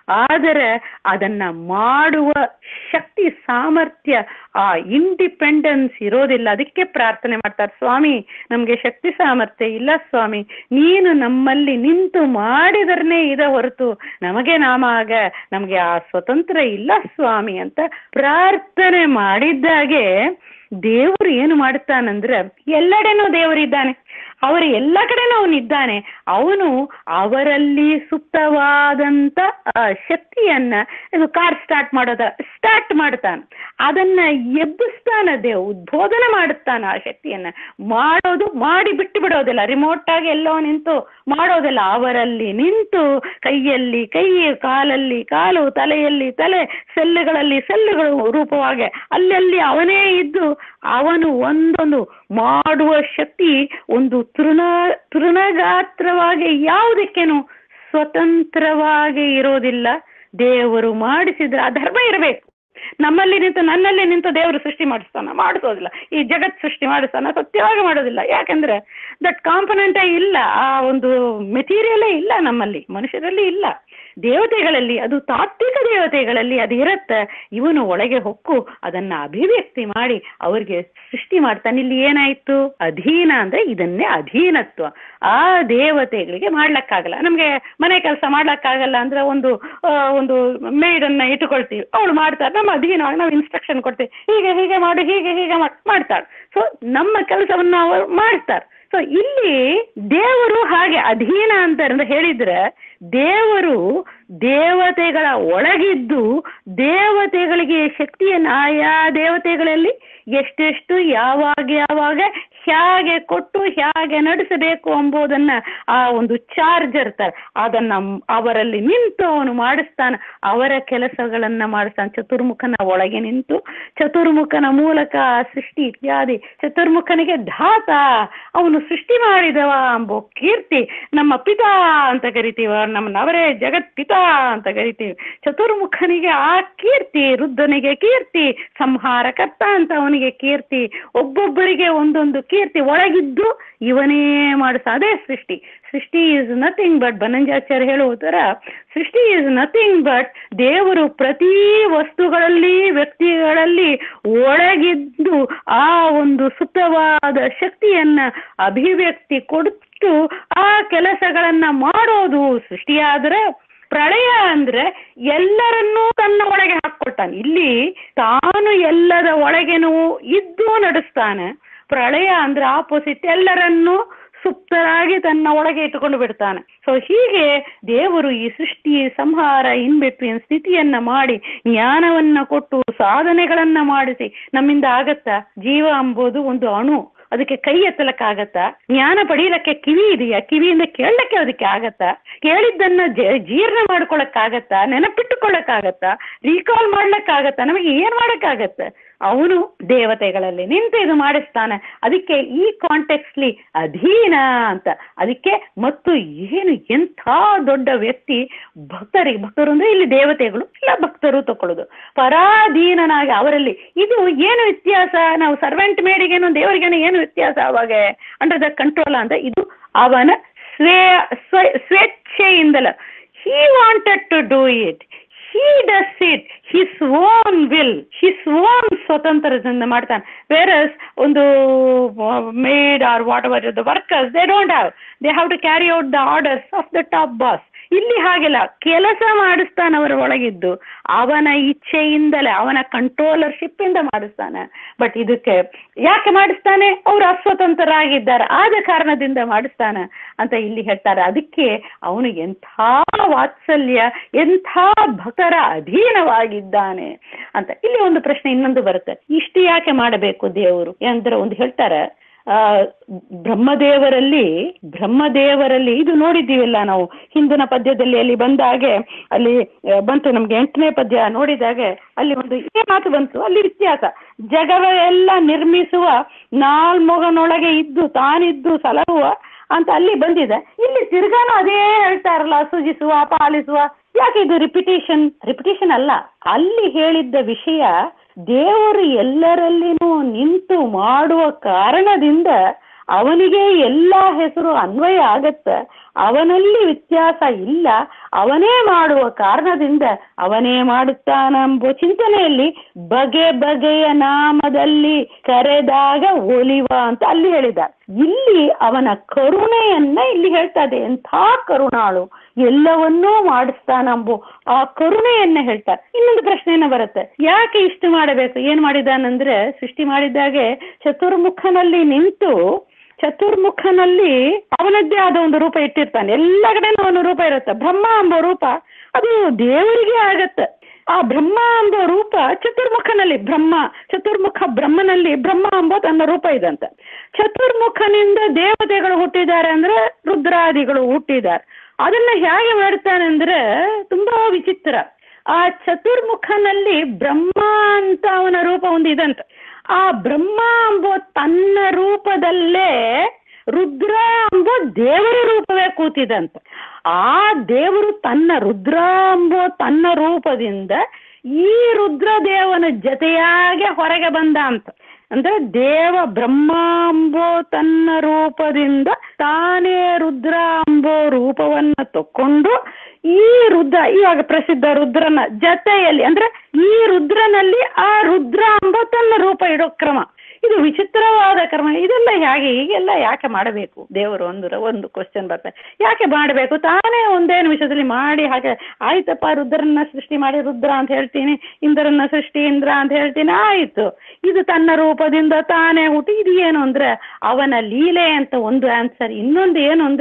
ಆದರೆ ಅದನ್ನ ಮಾಡುವ ಶಕ್ತಿ ಸಾಮರ್ಥ್ಯ ಆ ಇಂಡಿಪೆಂಡೆನ್ಸ್ ಇರೋದಿಲ್ಲ ಅದಕ್ಕೆ ಪ್ರಾರ್ಥನೆ ಮಾಡ್ತಾರೆ ಸ್ವಾಮಿ ನಮಗೆ ಶಕ್ತಿ ಸಾಮರ್ಥ್ಯ ಇಲ್ಲ ಸ್ವಾಮಿ ನೀನು ನಮ್ಮಲ್ಲಿ ನಿಂತು ಮಾಡಿದರನೇ ಇದೆ ಹೊರತು ನಮಗೆ ನಾಮಾಗ ನಮಗೆ ಆ ಸ್ವತಂತ್ರ ಇಲ್ಲ ಸ್ವಾಮಿ ಅಂತ ಪ್ರಾರ್ಥನೆ ಮಾಡಿದ್ದಾಗೆ ದೇವರು ಏನು ಮಾಡ್ತಾನಂದ್ರೆ ಎಲ್ಲೆಡೆನೂ ದೇವರಿದ್ದಾನೆ ಅವರು ಎಲ್ಲ ಕಡೆನೂ ಅವನಿದ್ದಾನೆ ಅವನು ಅವರಲ್ಲಿ ಸುಪ್ತವಾದಂತ ಆ, ಶಕ್ತಿಯನ್ನ ಇದು ಕಾರ್ ಸ್ಟಾರ್ಟ್ ಮಾಡೋದ ಸ್ಟಾರ್ಟ್ ಮಾಡ್ತಾನೆ ಅದನ್ನ ಎಬ್ಬಿಸ್ತಾನ ದೇವ್ ಉದ್ಬೋಧನೆ ಮಾಡುತ್ತಾನ ಆ ಶಕ್ತಿಯನ್ನ ಮಾಡೋದು ಮಾಡಿ ಬಿಟ್ಟು ಬಿಡೋದಿಲ್ಲ ರಿಮೋಟ್ ಆಗಿ ಎಲ್ಲೋ ನಿಂತು ಮಾಡೋದಿಲ್ಲ ಅವರಲ್ಲಿ ನಿಂತು ಕೈಯಲ್ಲಿ ಕೈ ಕಾಲಲ್ಲಿ ಕಾಲು ತಲೆಯಲ್ಲಿ ತಲೆ ಸೆಲ್ಲುಗಳಲ್ಲಿ ಸೆಲ್ಲುಗಳು ರೂಪವಾಗಿ ಅಲ್ಲಲ್ಲಿ ಅವನೇ ಇದ್ದು ಅವನು ಒಂದೊಂದು ಮಾಡುವ ಶಕ್ತಿ ಒಂದು ತೃಣ ತೃಣಗಾತ್ರವಾಗಿ ಯಾವುದಕ್ಕೇನು ಸ್ವತಂತ್ರವಾಗಿ ಇರೋದಿಲ್ಲ ದೇವರು ಮಾಡಿಸಿದ್ರೆ ಆ ಧರ್ಮ ಇರಬೇಕು ನಮ್ಮಲ್ಲಿ ನಿಂತು ನನ್ನಲ್ಲಿ ನಿಂತು ದೇವರು ಸೃಷ್ಟಿ ಮಾಡಿಸ್ತಾನ ಮಾಡಿಸೋದಿಲ್ಲ ಈ ಜಗತ್ ಸೃಷ್ಟಿ ಮಾಡಿಸ್ತಾನ ಸತ್ಯವಾಗಿ ಮಾಡೋದಿಲ್ಲ ಯಾಕಂದ್ರೆ ದಟ್ ಕಾಂಪನೆಂಟೇ ಇಲ್ಲ ಆ ಒಂದು ಮೆಟೀರಿಯಲೇ ಇಲ್ಲ ನಮ್ಮಲ್ಲಿ ಮನುಷ್ಯರಲ್ಲಿ ಇಲ್ಲ ದೇವತೆಗಳಲ್ಲಿ ಅದು ತಾತ್ವಿಕ ದೇವತೆಗಳಲ್ಲಿ ಅದು ಇರುತ್ತೆ ಇವನು ಒಳಗೆ ಹೊಕ್ಕು ಅದನ್ನ ಅಭಿವ್ಯಕ್ತಿ ಮಾಡಿ ಅವ್ರಿಗೆ ಸೃಷ್ಟಿ ಮಾಡ್ತಾನೆ ಇಲ್ಲಿ ಏನಾಯ್ತು ಅಧೀನ ಅಂದ್ರೆ ಇದನ್ನೇ ಅಧೀನತ್ವ ಆ ದೇವತೆಗಳಿಗೆ ಮಾಡ್ಲಕ್ಕಾಗಲ್ಲ ನಮ್ಗೆ ಮನೆ ಕೆಲಸ ಮಾಡ್ಲಕ್ಕಾಗಲ್ಲ ಅಂದ್ರೆ ಒಂದು ಆ, ಒಂದು ಮೇಡನ್ನ ಇಟ್ಟುಕೊಳ್ತೀವಿ ಅವಳು ಮಾಡ್ತಾರೆ ನಮ್ಮ ಅಧೀನವಾಗಿ ನಾವು ಇನ್ಸ್ಟ್ರಕ್ಷನ್ ಕೊಡ್ತೀವಿ ಹೀಗೆ ಹೀಗೆ ಮಾಡು ಹೀಗೆ ಹೀಗೆ ಮಾಡ್- ಮಾಡ್ತಾಳೆ ಸೊ ನಮ್ಮ ಕೆಲಸವನ್ನು ಅವರು ಮಾಡ್ತಾರೆ ಸೊ ಇಲ್ಲಿ ದೇವರು ಹಾಗೆ ಅಧೀನ ಅಂತ ಹೇಳಿದ್ರೆ ದೇವರು ದೇವತೆಗಳ ಒಳಗಿದ್ದು ದೇವತೆಗಳಿಗೆ ಶಕ್ತಿಯನ್ನು ಆಯಾ ದೇವತೆಗಳಲ್ಲಿ ಎಷ್ಟೆಷ್ಟು ಯಾವಾಗ ಯಾವಾಗ ಹೇಗೆ ಕೊಟ್ಟು ಹೇಗೆ ನಡೆಸಬೇಕು ಎಂಬುದನ್ನ ಆ ಒಂದು ಚಾರ್ಜ್ ಇರ್ತಾರೆ ಅದನ್ನ ಮ್- ಅವರಲ್ಲಿ ನಿಂತು ಅವನು ಮಾಡಿಸ್ತಾನೆ ಅವರ ಕೆಲಸಗಳನ್ನ ಮಾಡಿಸ್ತಾನೆ ಚತುರ್ಮುಖನ ಒಳಗೆ ನಿಂತು ಚತುರ್ಮುಖನ ಮೂಲಕ ಸೃಷ್ಟಿ ಇತ್ಯಾದಿ ಚತುರ್ಮುಖನಿಗೆ ಧಾತ ಅವನು ಸೃಷ್ಟಿ ಮಾಡಿದವ ಎಂಬೋ ಕೀರ್ತಿ ನಮ್ಮ ಪಿತಾ ಅಂತ ಕರಿತೀವ ನಮ್ಮನ್ನವರೇ ಜಗತ್ ಪಿತಾ ಅಂತ ಕರಿತೀವಿ ಚತುರ್ಮುಖನಿಗೆ ಆ ಕೀರ್ತಿ ರುದ್ರನಿಗೆ ಕೀರ್ತಿ ಸಂಹಾರಕರ್ತ ಅಂತ ಅವನಿಗೆ ಕೀರ್ತಿ ಒಬ್ಬೊಬ್ಬರಿಗೆ ಒಂದೊಂದು ಕೀರ್ತಿ ಒಳಗಿದ್ದು ಇವನೇ ಮಾಡಿಸ ಅದೇ ಸೃಷ್ಟಿ ಸೃಷ್ಟಿ ಈಸ್ ನಥಿಂಗ್ ಬಟ್ ಬನಂಜಾಚಾರ್ಯ ಹೇಳುವ ಥರ ಸೃಷ್ಟಿ ಈಸ್ ನಥಿಂಗ್ ಬಟ್ ದೇವರು ಪ್ರತಿ ವಸ್ತುಗಳಲ್ಲಿ ವ್ಯಕ್ತಿಗಳಲ್ಲಿ ಒಳಗಿದ್ದು ಆ ಒಂದು ಸುತ್ತವಾದ ಶಕ್ತಿಯನ್ನ ಅಭಿವ್ಯಕ್ತಿ ಕೊಟ್ಟು ಆ ಕೆಲಸಗಳನ್ನ ಮಾಡೋದು ಸೃಷ್ಟಿಯಾದ್ರೆ ಪ್ರಳಯ ಅಂದ್ರೆ ಎಲ್ಲರನ್ನೂ ತನ್ನ ಒಳಗೆ ಹಾಕ್ಕೊಳ್ತಾನೆ ಇಲ್ಲಿ ತಾನು ಎಲ್ಲದ ಒಳಗೆನೂ ಇದ್ದು ನಡೆಸ್ತಾನೆ ಪ್ರಳಯ ಅಂದ್ರೆ ಆಪೋಸಿಟ್ ಎಲ್ಲರನ್ನೂ ಸುಪ್ತರಾಗಿ ತನ್ನ ಒಳಗೆ ಇಟ್ಟುಕೊಂಡು ಬಿಡ್ತಾನೆ ಸೊ ಹೀಗೆ ದೇವರು ಈ ಸೃಷ್ಟಿ ಸಂಹಾರ ಇನ್ ಬಿಟ್ವೀನ್ ಸ್ಥಿತಿಯನ್ನ ಮಾಡಿ ಜ್ಞಾನವನ್ನ ಕೊಟ್ಟು ಸಾಧನೆಗಳನ್ನ ಮಾಡಿಸಿ ನಮ್ಮಿಂದ ಆಗತ್ತಾ ಜೀವ ಎಂಬುದು ಒಂದು ಅಣು ಅದಕ್ಕೆ ಕೈ ಎತ್ತಲಕ್ಕಾಗತ್ತಾ ಜ್ಞಾನ ಪಡೀಲಕ್ಕೆ ಕಿವಿ ಇದೆಯಾ ಕಿವಿಯಿಂದ ಕೇಳಲಿಕ್ಕೆ ಅದಕ್ಕೆ ಆಗತ್ತಾ ಕೇಳಿದ್ದನ್ನ ಜ- ಜೀರ್ಣ ಮಾಡ್ಕೊಳಕ್ಕಾಗತ್ತಾ ನೆನಪಿಟ್ಟುಕೊಳ್ಳಕ್ಕಾಗತ್ತಾ ರೀಕಾಲ್ ಮಾಡ್ಲಿಕ್ಕಾಗತ್ತಾ ನಮಗೆ ಏನ್ ಮಾಡಕ್ಕಾಗತ್ತೆ ಅವನು ದೇವತೆಗಳಲ್ಲಿ ನಿಂತು ಇದು ಮಾಡಿಸ್ತಾನೆ ಅದಕ್ಕೆ ಈ ಕಾಂಟೆಕ್ಸ್ಲಿ ಅಧೀನ ಅಂತ ಅದಕ್ಕೆ ಮತ್ತು ಏನು ಎಂಥ ದೊಡ್ಡ ವ್ಯಕ್ತಿ ಭಕ್ತರಿಗೆ ಭಕ್ತರು ಅಂದ್ರೆ ಇಲ್ಲಿ ದೇವತೆಗಳು ಇಲ್ಲ ಭಕ್ತರು ತಕೊಳ್ಳೋದು ಪರಾಧೀನನಾಗಿ ಅವರಲ್ಲಿ ಇದು ಏನು ವ್ಯತ್ಯಾಸ ನಾವು ಸರ್ವೆಂಟ್ ಮೇಡಿಗೇನು ದೇವರಿಗೇನು ಏನು ವ್ಯತ್ಯಾಸ ಅವಾಗ ಅಂಡರ್ ದ ಕಂಟ್ರೋಲ್ ಅಂತ ಇದು ಅವನ ಸ್ವೇ ಸ್ವ- ಸ್ವೇಚ್ಛೆಯಿಂದಲ he wanted to do it he does it his own will his own ಸ್ವತಂತ್ರದಿಂದ ಮಾಡ್ತಾನೆ ವೇರಸ್ ಒಂದು maid or what our the workers they don't have they have to carry out the orders of the top boss ಇಲ್ಲಿ ಹಾಗಿಲ್ಲ ಕೆಲಸ ಮಾಡಿಸ್ತಾನೆ ಅವರ ಒಳಗಿದ್ದು ಅವನ ಇಚ್ಛೆಯಿಂದಲೇ ಅವನ ಕಂಟ್ರೋಲರ್ಶಿಪ್ ಇಂದ ಮಾಡಿಸ್ತಾನೆ ಬಟ್ ಇದಕ್ಕೆ ಯಾಕೆ ಮಾಡಿಸ್ತಾನೆ ಅವರು ಅಸ್ವತಂತ್ರರಾಗಿದ್ದಾರೆ ಆದ ಕಾರಣದಿಂದ ಮಾಡಿಸ್ತಾನೆ ಅಂತ ಇಲ್ಲಿ ಹೇಳ್ತಾರೆ ಅದಕ್ಕೆ ಅವನು ಎಂಥ ವಾತ್ಸಲ್ಯ ಎಂಥ ಭಕ್ತರ ಅಧೀನವಾಗಿದ್ದಾನೆ ಅಂತ ಇಲ್ಲಿ ಒಂದು ಪ್ರಶ್ನೆ ಇನ್ನೊಂದು ಬರುತ್ತೆ ಇಷ್ಟು ಯಾಕೆ ಮಾಡಬೇಕು ದೇವರು ಅಂದ್ರೆ ಒಂದು ಹೇಳ್ತಾರೆ ಆ ಬ್ರಹ್ಮದೇವರಲ್ಲಿ ಬ್ರಹ್ಮದೇವರಲ್ಲಿ ಇದು ನೋಡಿದ್ದೀವಲ್ಲ ನಾವು ಹಿಂದಿನ ಪದ್ಯದಲ್ಲಿ ಅಲ್ಲಿ ಬಂದಾಗೆ ಅಲ್ಲಿ ಆ, ಬಂತು ನಮ್ಗೆ ಎಂಟನೇ ಪದ್ಯ ನೋಡಿದಾಗೆ ಅಲ್ಲಿ ಒಂದು ಈ ಮಾತು ಬಂತು ಅಲ್ಲಿ ವ್ಯತ್ಯಾಸ ಜಗವೆಲ್ಲ ನಿರ್ಮಿಸುವ ನಾಲ್ಮೊಗನೊಳಗೆ ಇದ್ದು ತಾನಿದ್ದು ಸಲಹುವ ಅಂತ ಅಲ್ಲಿ ಬಂದಿದೆ ಇಲ್ಲಿ ತಿರ್ಗಾನು ಅದೇ ಹೇಳ್ತಾರಲ್ಲ ಸೃಜಿಸುವ ಪಾಲಿಸುವ ಯಾಕೆ ಇದು ರಿಪಿಟೇಷನ್ ರಿಪಿಟೇಷನ್ ಅಲ್ಲ ಅಲ್ಲಿ ಹೇಳಿದ್ದ ವಿಷಯ ದೇವರು ಎಲ್ಲರಲ್ಲಿನೂ ನಿಂತು ಮಾಡುವ ಕಾರಣದಿಂದ ಅವನಿಗೆ ಎಲ್ಲ ಹೆಸರು ಅನ್ವಯ ಆಗತ್ತೆ ಅವನಲ್ಲಿ ವ್ಯತ್ಯಾಸ ಇಲ್ಲ ಅವನೇ ಮಾಡುವ ಕಾರಣದಿಂದ ಅವನೇ ಮಾಡುತ್ತಾನೆಂಬ ಚಿಂತನೆಯಲ್ಲಿ ಬಗೆ ಬಗೆಯ ನಾಮದಲ್ಲಿ ಕರೆದಾಗ ಒಲಿವ ಅಂತ ಅಲ್ಲಿ ಹೇಳಿದ ಇಲ್ಲಿ ಅವನ ಕರುಣೆಯನ್ನ ಇಲ್ಲಿ ಹೇಳ್ತಾ ಇದೆ ಎಂಥ ಕರುಣಾಳು ಎಲ್ಲವನ್ನೂ ಮಾಡಿಸ್ತಾನಂಬು ಆ ಕರುಣೆಯನ್ನ ಹೇಳ್ತಾರೆ ಇನ್ನೊಂದು ಪ್ರಶ್ನೆಯನ್ನ ಬರುತ್ತೆ ಯಾಕೆ ಇಷ್ಟು ಮಾಡಬೇಕು ಏನ್ ಮಾಡಿದಾನಂದ್ರೆ ಸೃಷ್ಟಿ ಮಾಡಿದ್ದಾಗೆ ಚತುರ್ಮುಖನಲ್ಲಿ ನಿಂತು ಚತುರ್ಮುಖನಲ್ಲಿ ಅವನದ್ದೇ ಆದ ಒಂದು ರೂಪ ಇಟ್ಟಿರ್ತಾನೆ ಎಲ್ಲ ಕಡೆನೂ ಅವನ ರೂಪ ಇರುತ್ತೆ ಬ್ರಹ್ಮ ಎಂಬ ರೂಪ ಅದು ದೇವರಿಗೆ ಆಗತ್ತೆ ಆ ಬ್ರಹ್ಮ ಎಂಬ ರೂಪ ಚತುರ್ಮುಖನಲ್ಲಿ ಬ್ರಹ್ಮ ಚತುರ್ಮುಖ ಬ್ರಹ್ಮನಲ್ಲಿ ಬ್ರಹ್ಮ ಎಂಬ ತನ್ನ ರೂಪ ಇದಂತೆ ಚತುರ್ಮುಖನಿಂದ ದೇವತೆಗಳು ಹುಟ್ಟಿದ್ದಾರೆ ಅಂದ್ರೆ ರುದ್ರಾದಿಗಳು ಹುಟ್ಟಿದ್ದಾರೆ ಅದನ್ನ ಹೇಗೆ ಮಾಡ್ತಾನೆ ಅಂದ್ರೆ ತುಂಬಾ ವಿಚಿತ್ರ ಆ ಚತುರ್ಮುಖನಲ್ಲಿ ಬ್ರಹ್ಮ ಅಂತ ಅವನ ರೂಪ ಒಂದು ಇದಂತೆ ಆ ಬ್ರಹ್ಮ ಎಂಬ ತನ್ನ ರೂಪದಲ್ಲೇ ರುದ್ರ ಎಂಬ ದೇವರ ರೂಪವೇ ಕೂತಿದಂತ ಆ ದೇವರು ತನ್ನ ರುದ್ರ ಎಂಬ ತನ್ನ ರೂಪದಿಂದ ಈ ರುದ್ರದೇವನ ಜೊತೆಯಾಗೆ ಹೊರಗೆ ಬಂದ ಅಂತ ಅಂದ್ರೆ ದೇವ ಬ್ರಹ್ಮ ಎಂಬೋ ತನ್ನ ರೂಪದಿಂದ ತಾನೇ ರುದ್ರ ಎಂಬೋ ರೂಪವನ್ನ ತಕೊಂಡು ಈ ರುದ್ರ ಇವಾಗ ಪ್ರಸಿದ್ಧ ರುದ್ರನ ಜೊತೆಯಲ್ಲಿ ಅಂದ್ರೆ ಈ ರುದ್ರನಲ್ಲಿ ಆ ರುದ್ರ ಎಂಬ ತನ್ನ ರೂಪ ಇಡೋ ಕ್ರಮ ಇದು ವಿಚಿತ್ರವಾದ ಕ್ರಮ ಇದೆಲ್ಲ ಹೇಗೆ ಹೀಗೆಲ್ಲ ಯಾಕೆ ಮಾಡಬೇಕು ದೇವರು ಒಂದು ಒಂದು ಕ್ವಶನ್ ಬರ್ತದೆ ಯಾಕೆ ಮಾಡಬೇಕು ತಾನೇ ಒಂದೇನು ವಿಷಯದಲ್ಲಿ ಮಾಡಿ ಹಾಗೆ ಆಯ್ತಪ್ಪ ರುದ್ರನ್ನ ಸೃಷ್ಟಿ ಮಾಡಿ ರುದ್ರ ಅಂತ ಹೇಳ್ತೀನಿ ಇಂದ್ರನ್ನ ಸೃಷ್ಟಿ ಇಂದ್ರ ಅಂತ ಹೇಳ್ತೀನಿ ಆಯ್ತು ಇದು ತನ್ನ ರೂಪದಿಂದ ತಾನೇ ಹುಟ್ಟಿ ಇದು ಏನು ಅಂದ್ರೆ ಅವನ ಲೀಲೆ ಅಂತ ಒಂದು ಆನ್ಸರ್ ಇನ್ನೊಂದು ಏನು ಅಂದ್ರೆ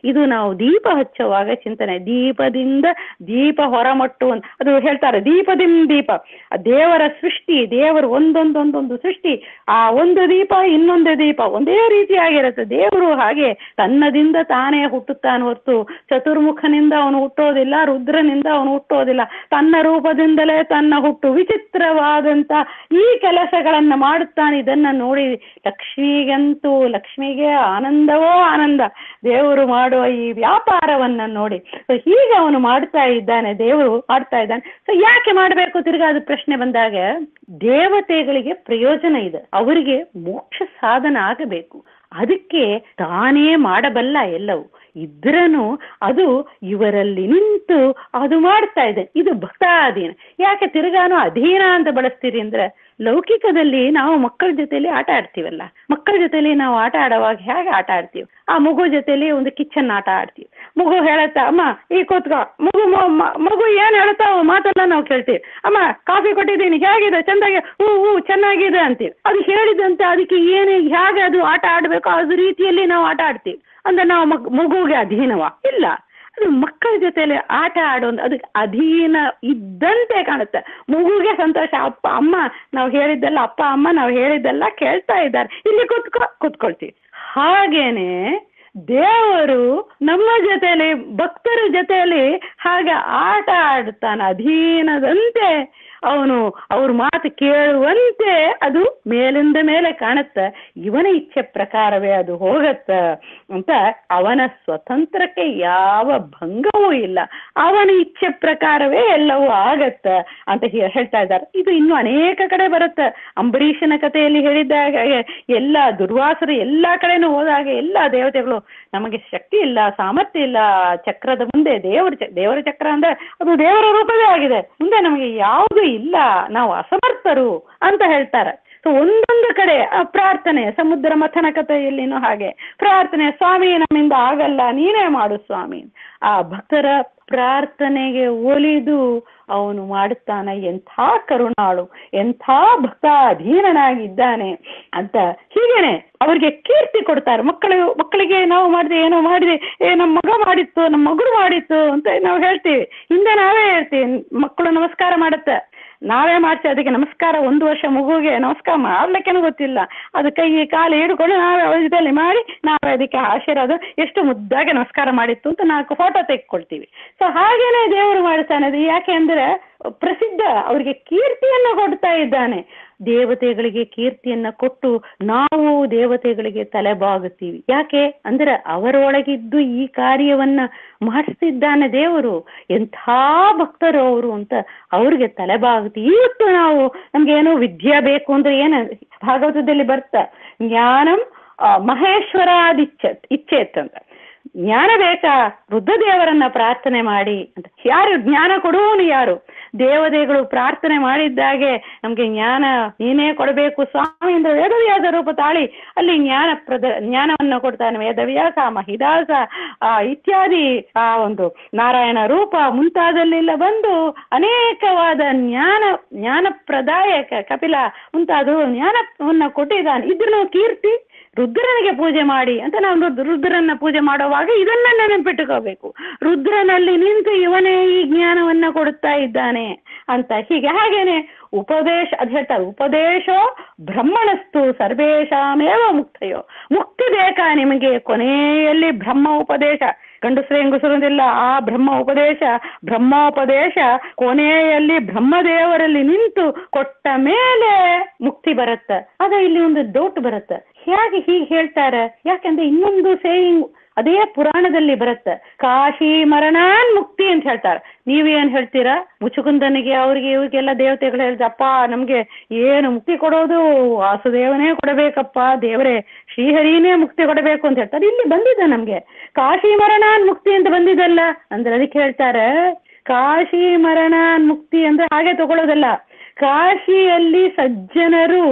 ಇದು ನಾವು ದೀಪ ಹಚ್ಚುವಾಗ ಚಿಂತನೆ ದೀಪದಿಂದ ದೀಪ ಹೊರಮಟ್ಟುವ ಅದು ಹೇಳ್ತಾರೆ ದೀಪದಿಂದ ದೀಪ ಆ ದೇವರ ಸೃಷ್ಟಿ ದೇವರು ಒಂದೊಂದೊಂದೊಂದು ಸೃಷ್ಟಿ ಆ ಒಂದು ದೀಪ ಇನ್ನೊಂದು ದೀಪ ಒಂದೇ ರೀತಿಯಾಗಿರುತ್ತೆ ದೇವರು ಹಾಗೆ ತನ್ನದಿಂದ ತಾನೇ ಹುಟ್ಟುತ್ತಾನೆ ಹೊರತು ಚತುರ್ಮುಖನಿಂದ ಅವನು ಹುಟ್ಟೋದಿಲ್ಲ ರುದ್ರನಿಂದ ಅವನು ಹುಟ್ಟೋದಿಲ್ಲ ತನ್ನ ರೂಪದಿಂದಲೇ ತನ್ನ ಹುಟ್ಟು ವಿಚಿತ್ರವಾದಂತ ಈ ಕೆಲಸಗಳನ್ನ ಮಾಡುತ್ತಾನೆ ಇದನ್ನ ನೋಡಿ ಲಕ್ಷ್ಮಿಗಂತೂ ಲಕ್ಷ್ಮಿಗೆ ಆನಂದವೋ ಆನಂದ ದೇವರು ಮಾಡುವ ಈ ವ್ಯಾಪಾರವನ್ನ ನೋಡಿ ಸೊ ಹೀಗೆ ಅವನು ಮಾಡ್ತಾ ಇದ್ದಾನೆ ದೇವರು ಮಾಡ್ತಾ ಇದ್ದಾನೆ ಸೊ ಯಾಕೆ ಮಾಡಬೇಕು ತಿರ್ಗಾ ಅದು ಪ್ರಶ್ನೆ ಬಂದಾಗ ದೇವತೆಗಳಿಗೆ ಪ್ರಯೋಜನ ಇದೆ ಅವರಿಗೆ ಮೋಕ್ಷ ಸಾಧನ ಆಗಬೇಕು ಅದಕ್ಕೆ ತಾನೇ ಮಾಡಬಲ್ಲ ಎಲ್ಲವೂ ಇದ್ರನು ಅದು ಇವರಲ್ಲಿ ನಿಂತು ಅದು ಮಾಡ್ತಾ ಇದೆ ಇದು ಭಕ್ತಾಧೀನ ಯಾಕೆ ತಿರುಗಾನು ಅಧೀನ ಅಂತ ಬಳಸ್ತೀರಿ ಅಂದ್ರೆ ಲೌಕಿಕದಲ್ಲಿ ನಾವು ಮಕ್ಕಳ ಜೊತೆಲಿ ಆಟ ಆಡ್ತೀವಲ್ಲ ಮಕ್ಕಳ ಜೊತೆಲಿ ನಾವು ಆಟ ಆಡುವಾಗ ಹೇಗೆ ಆಟ ಆಡ್ತೀವಿ ಆ ಮಗು ಜೊತೆಲಿ ಒಂದು ಕಿಚನ್ ಆಟ ಆಡ್ತೀವಿ ಮಗು ಹೇಳತ್ತಾ ಅಮ್ಮ ಈ ಕೂತ್ಕೋ ಮಗು ಮ- ಮಗು ಏನ್ ಹೇಳುತ್ತಾ ಆ ಮಾತೆಲ್ಲ ನಾವು ಕೇಳ್ತೀವಿ ಅಮ್ಮ ಕಾಫಿ ಕೊಟ್ಟಿದ್ದೀನಿ ಹೇಗಿದೆ ಚಂದಾಗಿ ಹೂ ಹೂ ಚೆನ್ನಾಗಿದೆ ಅಂತೀವಿ ಅದು ಹೇಳಿದಂತೆ ಅದಕ್ಕೆ ಏನು ಹೇಗೆ ಅದು ಆಟ ಆಡಬೇಕು ಅದು ರೀತಿಯಲ್ಲಿ ನಾವು ಆಟ ಆಡ್ತೀವಿ ಅಂದ್ರೆ ನಾವು ಮಗ್ ಮಗುಗೆ ಅಧೀನವ ಇಲ್ಲ ಅದು ಮಕ್ಕಳ ಜೊತೆಲಿ ಆಟ ಆಡೋದು ಅದಕ್ಕೆ ಅಧೀನ ಇದ್ದಂತೆ ಕಾಣುತ್ತೆ ಮಗುಗೆ ಸಂತೋಷ ಅಪ್ಪ ಅಮ್ಮ ನಾವು ಹೇಳಿದ್ದೆಲ್ಲ ಅಪ್ಪ ಅಮ್ಮ ನಾವು ಹೇಳಿದ್ದೆಲ್ಲ ಕೇಳ್ತಾ ಇದ್ದಾರೆ ಇಲ್ಲಿ ಕೂತ್ಕೊ ಕೂತ್ಕೊಳ್ತೀವಿ ಹಾಗೇನೆ ದೇವರು ನಮ್ಮ ಜೊತೆಲಿ ಭಕ್ತರ ಜೊತೆಯಲ್ಲಿ ಹಾಗೆ ಆಟ ಆಡ್ತಾನೆ ಅಧೀನದಂತೆ ಅವನು ಅವ್ರ ಮಾತು ಕೇಳುವಂತೆ ಅದು ಮೇಲಿಂದ ಮೇಲೆ ಕಾಣುತ್ತೆ ಇವನ ಇಚ್ಛೆ ಪ್ರಕಾರವೇ ಅದು ಹೋಗತ್ತ ಅಂತ ಅವನ ಸ್ವತಂತ್ರಕ್ಕೆ ಯಾವ ಭಂಗವೂ ಇಲ್ಲ ಅವನ ಇಚ್ಛೆ ಪ್ರಕಾರವೇ ಎಲ್ಲವೂ ಆಗತ್ತ ಅಂತ ಹೇ- ಹೇಳ್ತಾ ಇದ್ದಾರೆ ಇದು ಇನ್ನು ಅನೇಕ ಕಡೆ ಬರುತ್ತೆ ಅಂಬರೀಷನ ಕಥೆಯಲ್ಲಿ ಹೇಳಿದಾಗ ಎಲ್ಲ ದುರ್ವಾಸರು ಎಲ್ಲ ಕಡೆನೂ ಹೋದಾಗ ಎಲ್ಲ ದೇವತೆಗಳು ನಮಗೆ ಶಕ್ತಿ ಇಲ್ಲ ಸಾಮರ್ಥ್ಯ ಇಲ್ಲ ಚಕ್ರದ ಮುಂದೆ ದೇವರ ಚ- ದೇವರ ಚಕ್ರ ಅಂದ್ರೆ ಅದು ದೇವರ ರೂಪವೇ ಆಗಿದೆ ಮುಂದೆ ನಮಗೆ ಯಾವುದು ಇಲ್ಲ ನಾವು ಅಸಮರ್ಥರು ಅಂತ ಹೇಳ್ತಾರೆ ಸೊ ಒಂದೊಂದು ಕಡೆ ಆ ಪ್ರಾರ್ಥನೆ ಸಮುದ್ರ ಮಥನ ಕಥೆಯಲ್ಲಿನೂ ಹಾಗೆ ಪ್ರಾರ್ಥನೆ ಸ್ವಾಮಿ ನಮ್ಮಿಂದ ಆಗಲ್ಲ ನೀನೇ ಮಾಡು ಸ್ವಾಮಿ ಆ ಭಕ್ತರ ಪ್ರಾರ್ಥನೆಗೆ ಒಲಿದು ಅವನು ಮಾಡುತ್ತಾನೆ ಎಂಥ ಕರುಣಾಳು ಎಂಥ ಭಕ್ತಾಧೀನನಾಗಿದ್ದಾನೆ ಅಂತ ಹೀಗೇನೆ ಅವ್ರಿಗೆ ಕೀರ್ತಿ ಕೊಡ್ತಾರೆ ಮಕ್ಕಳು ಮಕ್ಕಳಿಗೆ ನಾವು ಮಾಡಿದೆ ಏನೋ ಮಾಡಿದೆ ಏ ನಮ್ಮ ಮಗ ಮಾಡಿತ್ತು ನಮ್ಮ ಮಗಳು ಮಾಡಿತ್ತು ಅಂತ ನಾವು ಹೇಳ್ತೀವಿ ಹಿಂದೆ ನಾವೇ ಹೇಳ್ತೀವಿ ಮಕ್ಕಳು ನಮಸ್ಕಾರ ಮಾಡುತ್ತೆ ನಾವೇ ಮಾಡ್ತೀವಿ ಅದಕ್ಕೆ ನಮಸ್ಕಾರ ಒಂದು ವರ್ಷ ಮಗುವಿಗೆ ನಮಸ್ಕಾರ ಮಾಡ್ಲಿಕ್ಕೇನು ಗೊತ್ತಿಲ್ಲ ಅದು ಕೈ ಕಾಲು ಹಿಡ್ಕೊಂಡು ನಾವೇ ಅವಧಿದಲ್ಲಿ ಮಾಡಿ ನಾವೇ ಅದಕ್ಕೆ ಆಶೀರ್ವಾದ ಎಷ್ಟು ಮುದ್ದಾಗಿ ನಮಸ್ಕಾರ ಮಾಡಿತ್ತು ಅಂತ ನಾಲ್ಕು ಫೋಟೋ ತೆಗೆದುಕೊಳ್ತೀವಿ ಸೊ ಹಾಗೇನೆ ದೇವರು ಮಾಡ್ತಾನೆ ಅದು ಯಾಕೆ ಅಂದ್ರೆ ಪ್ರಸಿದ್ಧ ಅವರಿಗೆ ಕೀರ್ತಿಯನ್ನು ಕೊಡ್ತಾ ಇದ್ದಾನೆ ದೇವತೆಗಳಿಗೆ ಕೀರ್ತಿಯನ್ನ ಕೊಟ್ಟು ನಾವು ದೇವತೆಗಳಿಗೆ ತಲೆಬಾಗುತ್ತೀವಿ ಯಾಕೆ ಅಂದ್ರೆ ಅವರೊಳಗಿದ್ದು ಈ ಕಾರ್ಯವನ್ನ ಮಾಡಿಸ್ತಿದ್ದಾನೆ ದೇವರು ಎಂಥ ಭಕ್ತರು ಅವರು ಅಂತ ಅವ್ರಿಗೆ ತಲೆಬಾಗುತ್ತಿ ಇವತ್ತು ನಾವು ನಮ್ಗೆ ಏನೋ ವಿದ್ಯೆ ಬೇಕು ಅಂದ್ರೆ ಏನ ಭಾಗವತದಲ್ಲಿ ಬರ್ತಾ ಜ್ಞಾನಂ ಆ, ಮಹೇಶ್ವರಾದಿಚ್ಛೆ ಇಚ್ಛೆತ್ ಅಂತ ಜ್ಞಾನ ಬೇಕಾ ರುದ್ರದೇವರನ್ನ ಪ್ರಾರ್ಥನೆ ಮಾಡಿ ಅಂತ ಯಾರು ಜ್ಞಾನ ಕೊಡುವವನು ಯಾರು ದೇವತೆಗಳು ಪ್ರಾರ್ಥನೆ ಮಾಡಿದ್ದಾಗೆ ನಮ್ಗೆ ಜ್ಞಾನ ನೀನೇ ಕೊಡಬೇಕು ಸ್ವಾಮಿ ಅಂದ್ರೆ ವೇದವ್ಯಾಸ ರೂಪ ತಾಳಿ ಅಲ್ಲಿ ಜ್ಞಾನ ಪ್ರದ ಜ್ಞಾನವನ್ನು ಕೊಡ್ತಾನೆ ವೇದವ್ಯಾಸ ಮಹಿದಾಸ ಆ ಇತ್ಯಾದಿ ಆ ಒಂದು ನಾರಾಯಣ ರೂಪ ಮುಂತಾದಲ್ಲೆಲ್ಲ ಬಂದು ಅನೇಕವಾದ ಜ್ಞಾನ ಜ್ಞಾನಪ್ರದಾಯಕ ಕಪಿಲ ಮುಂತಾದ ಜ್ಞಾನವನ್ನ ಕೊಟ್ಟಿದ್ದಾನೆ ಇದ್ರೂ ಕೀರ್ತಿ ರುದ್ರನಿಗೆ ಪೂಜೆ ಮಾಡಿ ಅಂತ ನಾವು ರುದ್- ರುದ್ರನ ಪೂಜೆ ಮಾಡುವಾಗ ಇದನ್ನ ನೆನಪಿಟ್ಟುಕೋಬೇಕು ರುದ್ರನಲ್ಲಿ ನಿಂತು ಇವನೇ ಈ ಜ್ಞಾನವನ್ನ ಕೊಡುತ್ತಾ ಇದ್ದಾನೆ ಅಂತ ಹೀಗೆ ಹಾಗೇನೆ ಉಪದೇಶ ಅದ್ ಹೇಳ್ತಾರೆ ಉಪದೇಶೋ ಬ್ರಹ್ಮಣಸ್ತು ಸರ್ವೇಶಾಮೇವ ಮುಕ್ತಯೋ ಮುಕ್ತಿ ಬೇಕಾ ನಿಮಗೆ ಕೊನೆಯಲ್ಲಿ ಬ್ರಹ್ಮ ಉಪದೇಶ ಗಂಡಸರು ಹೆಂಗಸರದಿಲ್ಲ ಆ ಬ್ರಹ್ಮ ಉಪದೇಶ ಬ್ರಹ್ಮೋಪದೇಶ ಕೊನೆಯಲ್ಲಿ ಬ್ರಹ್ಮದೇವರಲ್ಲಿ ನಿಂತು ಕೊಟ್ಟ ಮೇಲೆ ಮುಕ್ತಿ ಬರುತ್ತೆ ಆಗ ಇಲ್ಲಿ ಒಂದು ಡೌಟ್ ಬರುತ್ತೆ ಹೇಗೆ ಹೀಗೆ ಹೇಳ್ತಾರೆ ಯಾಕಂದ್ರೆ ಇನ್ನೊಂದು ಸೇಯಿಂಗ್ ಅದೇ ಪುರಾಣದಲ್ಲಿ ಬರುತ್ತೆ ಕಾಶಿ ಮರಣಾನ್ ಮುಕ್ತಿ ಅಂತ ಹೇಳ್ತಾರೆ ನೀವೇನ್ ಹೇಳ್ತೀರಾ ಮುಚುಕುಂದನಿಗೆ ಅವ್ರಿಗೆ ಇವ್ರಿಗೆಲ್ಲ ದೇವತೆಗಳು ಹೇಳ್ದ ಅಪ್ಪ ನಮ್ಗೆ ಏನು ಮುಕ್ತಿ ಕೊಡೋದು ವಾಸುದೇವನೇ ಕೊಡಬೇಕಪ್ಪ ದೇವರೇ ಶ್ರೀಹರಿನೇ ಮುಕ್ತಿ ಕೊಡಬೇಕು ಅಂತ ಹೇಳ್ತಾರೆ ಇಲ್ಲಿ ಬಂದಿದೆ ನಮ್ಗೆ ಕಾಶಿ ಮರಣಾನ್ ಮುಕ್ತಿ ಅಂತ ಬಂದಿದಲ್ಲ ಅಂದ್ರೆ ಅದಕ್ಕೆ ಹೇಳ್ತಾರೆ ಕಾಶಿ ಮರಣಾನ್ ಮುಕ್ತಿ ಅಂದ್ರೆ ಹಾಗೆ ತಗೊಳ್ಳೋದಲ್ಲ ಕಾಶಿಯಲ್ಲಿ ಸಜ್ಜನರು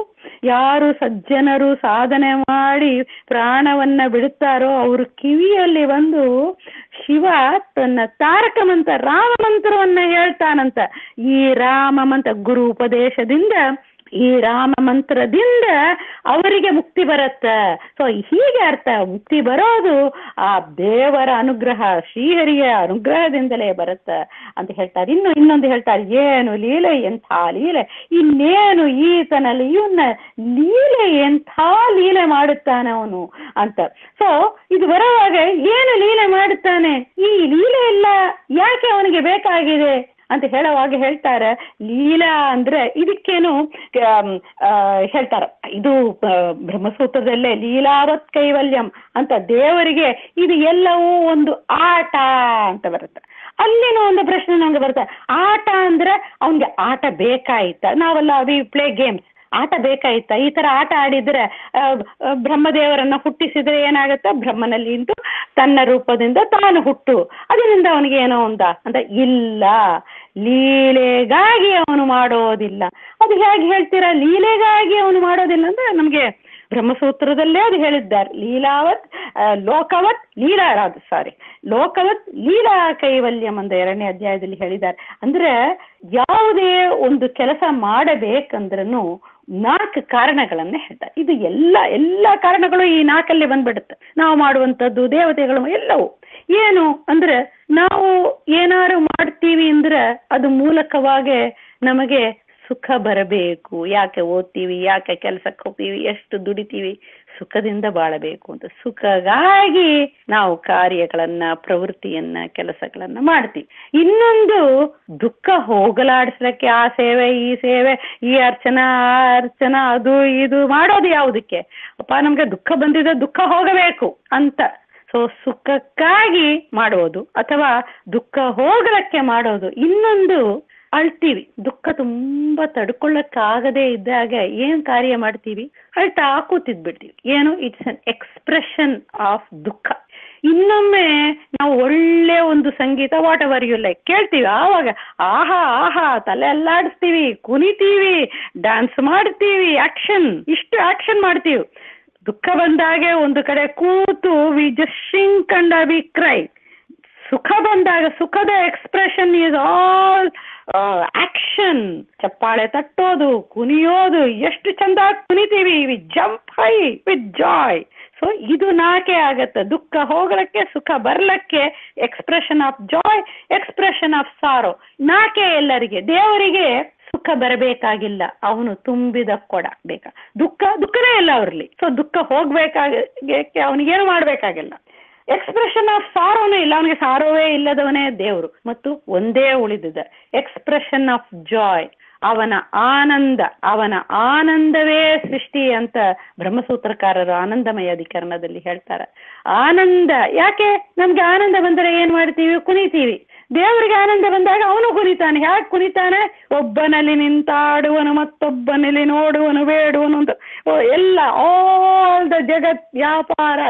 ಯಾರು ಸಜ್ಜನರು ಸಾಧನೆ ಮಾಡಿ ಪ್ರಾಣವನ್ನ ಬಿಡುತ್ತಾರೋ ಅವರು ಕಿವಿಯಲ್ಲಿ ಬಂದು ಶಿವ ತನ್ನ ತಾರಕ ಮಂತ್ರ ರಾಮ ಮಂತ್ರವನ್ನ ಹೇಳ್ತಾನಂತ ಈ ರಾಮ ಮಂತ್ರ ಗುರು ಉಪದೇಶದಿಂದ ಈ ರಾಮ ಮಂತ್ರದಿಂದ ಅವರಿಗೆ ಮುಕ್ತಿ ಬರುತ್ತೆ ಸೊ ಹೀಗೆ ಅರ್ಥ ಮುಕ್ತಿ ಬರೋದು ಆ ದೇವರ ಅನುಗ್ರಹ ಶ್ರೀಹರಿಯ ಅನುಗ್ರಹದಿಂದಲೇ ಬರುತ್ತೆ ಅಂತ ಹೇಳ್ತಾರೆ ಇನ್ನು ಇನ್ನೊಂದು ಹೇಳ್ತಾರೆ ಏನು ಲೀಲೆ ಎಂಥ ಲೀಲೆ ಇನ್ನೇನು ಈತನಲ್ಲಿ ಇವನ್ನ ಲೀಲೆ ಎಂಥ ಲೀಲೆ ಮಾಡುತ್ತಾನೆ ಅವನು ಅಂತ ಸೊ ಇದು ಬರುವಾಗ ಏನು ಲೀಲೆ ಮಾಡುತ್ತಾನೆ ಈ ಲೀಲೆ ಎಲ್ಲ ಯಾಕೆ ಅವನಿಗೆ ಬೇಕಾಗಿದೆ ಅಂತ ಹೇಳುವಾಗ ಹೇಳ್ತಾರೆ ಲೀಲಾ ಅಂದ್ರೆ ಇದಕ್ಕೇನು ಆಮ್, ಆ, ಹೇಳ್ತಾರೆ ಇದು ಆ, ಬ್ರಹ್ಮಸೂತ್ರದಲ್ಲೇ ಲೀಲಾವತ್ ಕೈವಲ್ಯಂ ಅಂತ ದೇವರಿಗೆ ಇದು ಎಲ್ಲವೂ ಒಂದು ಆಟ ಅಂತ ಬರುತ್ತೆ ಅಲ್ಲಿನೂ ಒಂದು ಪ್ರಶ್ನೆ ನಂಗೆ ಬರುತ್ತೆ ಆಟ ಅಂದ್ರೆ ಅವನಿಗೆ ಆಟ ಬೇಕಾಯ್ತ ನಾವೆಲ್ಲ ವಿ ಪ್ಲೇ ಗೇಮ್ಸ್ ಆಟ ಬೇಕಾಯ್ತ ಈ ತರ ಆಟ ಆಡಿದ್ರೆ ಆ, ಆ, ಬ್ರಹ್ಮದೇವರನ್ನ ಹುಟ್ಟಿಸಿದ್ರೆ ಏನಾಗುತ್ತೆ ಬ್ರಹ್ಮನಲ್ಲಿ ಇಂದು ತನ್ನ ರೂಪದಿಂದ ತಾನು ಹುಟ್ಟು ಅದರಿಂದ ಅವನಿಗೆ ಏನೋ ಒಂದ ಅಂತ ಇಲ್ಲ ಲೀಲೆಗಾಗಿ ಅವನು ಮಾಡೋದಿಲ್ಲ ಅದು ಹೇಗೆ ಹೇಳ್ತೀರಾ ಲೀಲೆಗಾಗಿ ಅವನು ಮಾಡೋದಿಲ್ಲ ಅಂದ್ರೆ ನಮಗೆ ಬ್ರಹ್ಮಸೂತ್ರದಲ್ಲೇ ಅದು ಹೇಳಿದ್ದಾರೆ ಲೀಲಾವತ್ ಆ, ಲೋಕವತ್ ಲೀಲಾ ಅದು ಸಾರಿ ಲೋಕವತ್ ಲೀಲಾ ಕೈವಲ್ಯಂ ಅಂತ ಎರಡನೇ ಅಧ್ಯಾಯದಲ್ಲಿ ಹೇಳಿದ್ದಾರೆ ಅಂದ್ರೆ ಯಾವುದೇ ಒಂದು ಕೆಲಸ ಮಾಡಬೇಕಂದ್ರೂ ನಾಲ್ಕು ಕಾರಣಗಳನ್ನ ಹೇಳ್ತಾರೆ ಇದು ಎಲ್ಲ ಎಲ್ಲ ಕಾರಣಗಳು ಈ ನಾಲ್ಕಲ್ಲಿ ಬಂದ್ಬಿಡುತ್ತೆ ನಾವು ಮಾಡುವಂಥದ್ದು ದೇವತೆಗಳು ಎಲ್ಲವೂ ಏನು ಅಂದ್ರೆ ನಾವು ಏನಾರು ಮಾಡ್ತೀವಿ ಅಂದ್ರೆ ಅದು ಮೂಲಕವಾಗಿ ನಮಗೆ ಸುಖ ಬರಬೇಕು ಯಾಕೆ ಓದ್ತೀವಿ ಯಾಕೆ ಕೆಲಸಕ್ಕೆ ಹೋಗ್ತೀವಿ ಎಷ್ಟು ದುಡಿತೀವಿ ಸುಖದಿಂದ ಬಾಳಬೇಕು ಅಂತ ಸುಖಗಾಗಿ ನಾವು ಕಾರ್ಯಗಳನ್ನ ಪ್ರವೃತ್ತಿಯನ್ನ ಕೆಲಸಗಳನ್ನ ಮಾಡ್ತೀವಿ ಇನ್ನೊಂದು ದುಃಖ ಹೋಗಲಾಡಿಸ್ಲಿಕ್ಕೆ ಆ ಸೇವೆ ಈ ಸೇವೆ ಈ ಅರ್ಚನಾ ಆ ಅರ್ಚನಾ ಅದು ಇದು ಮಾಡೋದು ಯಾವುದಕ್ಕೆ ಅಪ್ಪ ನಮ್ಗೆ ದುಃಖ ಬಂದಿದೆ ದುಃಖ ಹೋಗಬೇಕು ಅಂತ ಸೊ ಸುಖಕ್ಕಾಗಿ ಮಾಡೋದು ಅಥವಾ ದುಃಖ ಹೋಗಲಕ್ಕೆ ಮಾಡೋದು ಇನ್ನೊಂದು ಅಳ್ತೀವಿ ದುಃಖ ತುಂಬಾ ತಡ್ಕೊಳ್ಳಕ್ಕಾಗದೇ ಇದ್ದಾಗ ಏನ್ ಕಾರ್ಯ ಮಾಡ್ತೀವಿ ಅಳ್ತಾ ಕೂತಿದ್ಬಿಡ್ತೀವಿ ಏನು ಇಟ್ಸ್ ಅನ್ ಎಕ್ಸ್ಪ್ರೆಷನ್ ಆಫ್ ದುಃಖ ಇನ್ನೊಮ್ಮೆ ನಾವು ಒಳ್ಳೆ ಒಂದು ಸಂಗೀತ ವಾಟ್ ಎವರ್ ಯು ಲೈಕ್ ಕೇಳ್ತೀವಿ ಆವಾಗ ಆಹಾ ಆಹಾ ತಲೆ ಅಲ್ಲಾಡಿಸ್ತೀವಿ ಕುಣಿತೀವಿ ಡ್ಯಾನ್ಸ್ ಮಾಡ್ತೀವಿ ಆಕ್ಷನ್ ಇಷ್ಟು ಆಕ್ಷನ್ ಮಾಡ್ತೀವಿ ದುಃಖ ಬಂದಾಗೆ ಒಂದು ಕಡೆ ಕೂತು we just think and we cry ಸುಖ ಬಂದಾಗ ಸುಖದ ಎಕ್ಸ್ಪ್ರೆಷನ್ ಈಸ್ ಆಲ್ ಆಕ್ಷನ್ ಚಪ್ಪಾಳೆ ತಟ್ಟೋದು ಕುಣಿಯೋದು ಎಷ್ಟು ಚಂದ ಕುಣಿತೀವಿ we jump high with joy so ಇದು ನಾಕೆ ಆಗತ್ತೆ ದುಃಖ ಹೋಗಲಕ್ಕೆ ಸುಖ ಬರ್ಲಕ್ಕೆ expression of joy expression of sorrow ನಾಕೆ ಎಲ್ಲರಿಗೆ ದೇವರಿಗೆ ಸುಖ ಬರಬೇಕಾಗಿಲ್ಲ ಅವನು ತುಂಬಿದ ಕೊಡ ಬೇಕಾ ದುಃಖ ದುಃಖನೇ ಇಲ್ಲ ಅವ್ರಲ್ಲಿ ಸೊ ದುಃಖ ಹೋಗ್ಬೇಕಾಗಕ್ಕೆ ಅವನಿಗೇನು ಮಾಡ್ಬೇಕಾಗಿಲ್ಲ ಎಕ್ಸ್ಪ್ರೆಷನ್ ಆಫ್ ಸಾರೋನೇ ಇಲ್ಲ ಅವನಿಗೆ ಸಾರೋವೇ ಇಲ್ಲದವನೇ ದೇವರು ಮತ್ತು ಒಂದೇ ಉಳಿದಿದೆ ಎಕ್ಸ್ಪ್ರೆಷನ್ ಆಫ್ ಜಾಯ್ ಅವನ ಆನಂದ ಅವನ ಆನಂದವೇ ಸೃಷ್ಟಿ ಅಂತ ಬ್ರಹ್ಮಸೂತ್ರಕಾರರು ಆನಂದಮಯ ಅಧಿಕರಣದಲ್ಲಿ ಹೇಳ್ತಾರೆ ಆನಂದ ಯಾಕೆ ನಮ್ಗೆ ಆನಂದ ಬಂದರೆ ಏನ್ ಮಾಡ್ತೀವಿ ಕುಣಿತೀವಿ ದೇವರಿಗೆ ಆನಂದ ಬಂದಾಗ ಅವನು ಕುಣಿತಾನೆ ಯಾಕೆ ಕುಣಿತಾನೆ ಒಬ್ಬನಲ್ಲಿ ನಿಂತಾಡುವನು ಮತ್ತೊಬ್ಬನಲ್ಲಿ ನೋಡುವನು ಬೇಡುವನು ಅಂತ ಓ, ಎಲ್ಲ ಆಲ್ ದ ಜಗತ್ ವ್ಯಾಪಾರ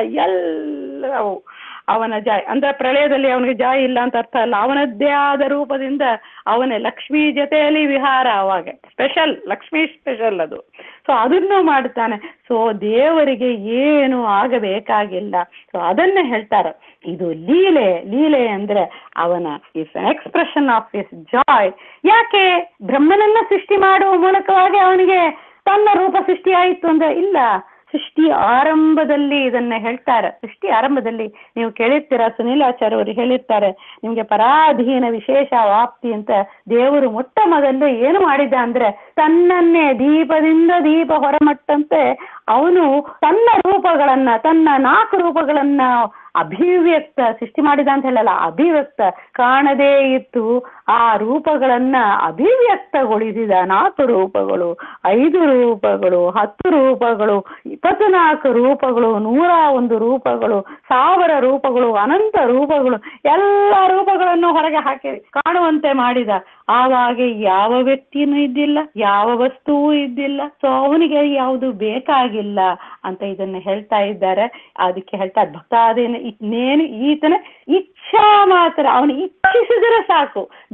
ಎಲ್ಲವೂ ಅವನ ಜಾಯ್ ಅಂದ್ರೆ ಪ್ರಳಯದಲ್ಲಿ ಅವನಿಗೆ ಜಾಯ್ ಇಲ್ಲ ಅಂತ ಅರ್ಥ ಅಲ್ಲ ಅವನದ್ದೇ ಆದ ರೂಪದಿಂದ ಅವನ ಲಕ್ಷ್ಮೀ ಜೊತೆಯಲ್ಲಿ ವಿಹಾರ ಅವಾಗ ಸ್ಪೆಷಲ್ ಲಕ್ಷ್ಮೀ ಸ್ಪೆಷಲ್ ಅದು ಸೊ ಅದನ್ನು ಮಾಡ್ತಾನೆ ಸೊ ದೇವರಿಗೆ ಏನು ಆಗಬೇಕಾಗಿಲ್ಲ ಸೊ ಅದನ್ನೇ ಹೇಳ್ತಾರೆ ಇದು ಲೀಲೆ ಲೀಲೆ ಅಂದ್ರೆ ಅವನ his expression of his joy ಯಾಕೆ ಬ್ರಹ್ಮನನ್ನ ಸೃಷ್ಟಿ ಮಾಡುವ ಮೂಲಕವಾಗಿ ಅವನಿಗೆ ತನ್ನ ರೂಪ ಸೃಷ್ಟಿ ಆಯಿತು ಅಂದ್ರೆ ಇಲ್ಲ ಸೃಷ್ಟಿ ಆರಂಭದಲ್ಲಿ ಇದನ್ನ ಹೇಳ್ತಾರೆ ಸೃಷ್ಟಿ ಆರಂಭದಲ್ಲಿ ನೀವು ಕೇಳಿರ್ತೀರ ಸುನೀಲಾಚಾರ್ಯ ಅವರು ಹೇಳಿರ್ತಾರೆ ನಿಮ್ಗೆ ಪರಾಧೀನ ವಿಶೇಷ ವಾಪ್ತಿ ಅಂತ ದೇವರು ಮೊಟ್ಟ ಮೊದಲು ಏನು ಮಾಡಿದ ಅಂದ್ರೆ ತನ್ನನ್ನೇ ದೀಪದಿಂದ ದೀಪ ಹೊರಮಟ್ಟಂತೆ ಅವನು ತನ್ನ ರೂಪಗಳನ್ನ ತನ್ನ ನಾಲ್ಕು ರೂಪಗಳನ್ನ ಅಭಿವ್ಯಕ್ತ ಸೃಷ್ಟಿ ಮಾಡಿದ ಅಂತ ಹೇಳಲ್ಲ ಅಭಿವ್ಯಕ್ತ ಕಾಣದೇ ಇತ್ತು ಆ ರೂಪಗಳನ್ನ ಅಭಿವ್ಯಕ್ತಗೊಳಿಸಿದ ನಾಲ್ಕು ರೂಪಗಳು ಐದು ರೂಪಗಳು ಹತ್ತು ರೂಪಗಳು ಇಪ್ಪತ್ನಾಲ್ಕು ರೂಪಗಳು ನೂರ ಒಂದು ರೂಪಗಳು ಸಾವಿರ ರೂಪಗಳು ಅನಂತ ರೂಪಗಳು ಎಲ್ಲ ರೂಪಗಳನ್ನು ಹೊರಗೆ ಹಾಕಿ ಕಾಣುವಂತೆ ಮಾಡಿದ ಆವಾಗ ಯಾವ ವ್ಯಕ್ತಿನೂ ಇದ್ದಿಲ್ಲ ಯಾವ ವಸ್ತುವೂ ಇದ್ದಿಲ್ಲ ಸೊ ಅವನಿಗೆ ಯಾವುದು ಬೇಕಾಗಿಲ್ಲ ಅಂತ ಇದನ್ನ ಹೇಳ್ತಾ ಇದ್ದಾರೆ ಅದಕ್ಕೆ ಹೇಳ್ತಾರೆ ಭಕ್ತಾದೇನ ಇನ್ನೇನು ಈತನ ಇಚ್ಛಾ ಮಾತ್ರ ಅವನು ಇಚ್ಛಿಸಿದರೆ ಸಾಕು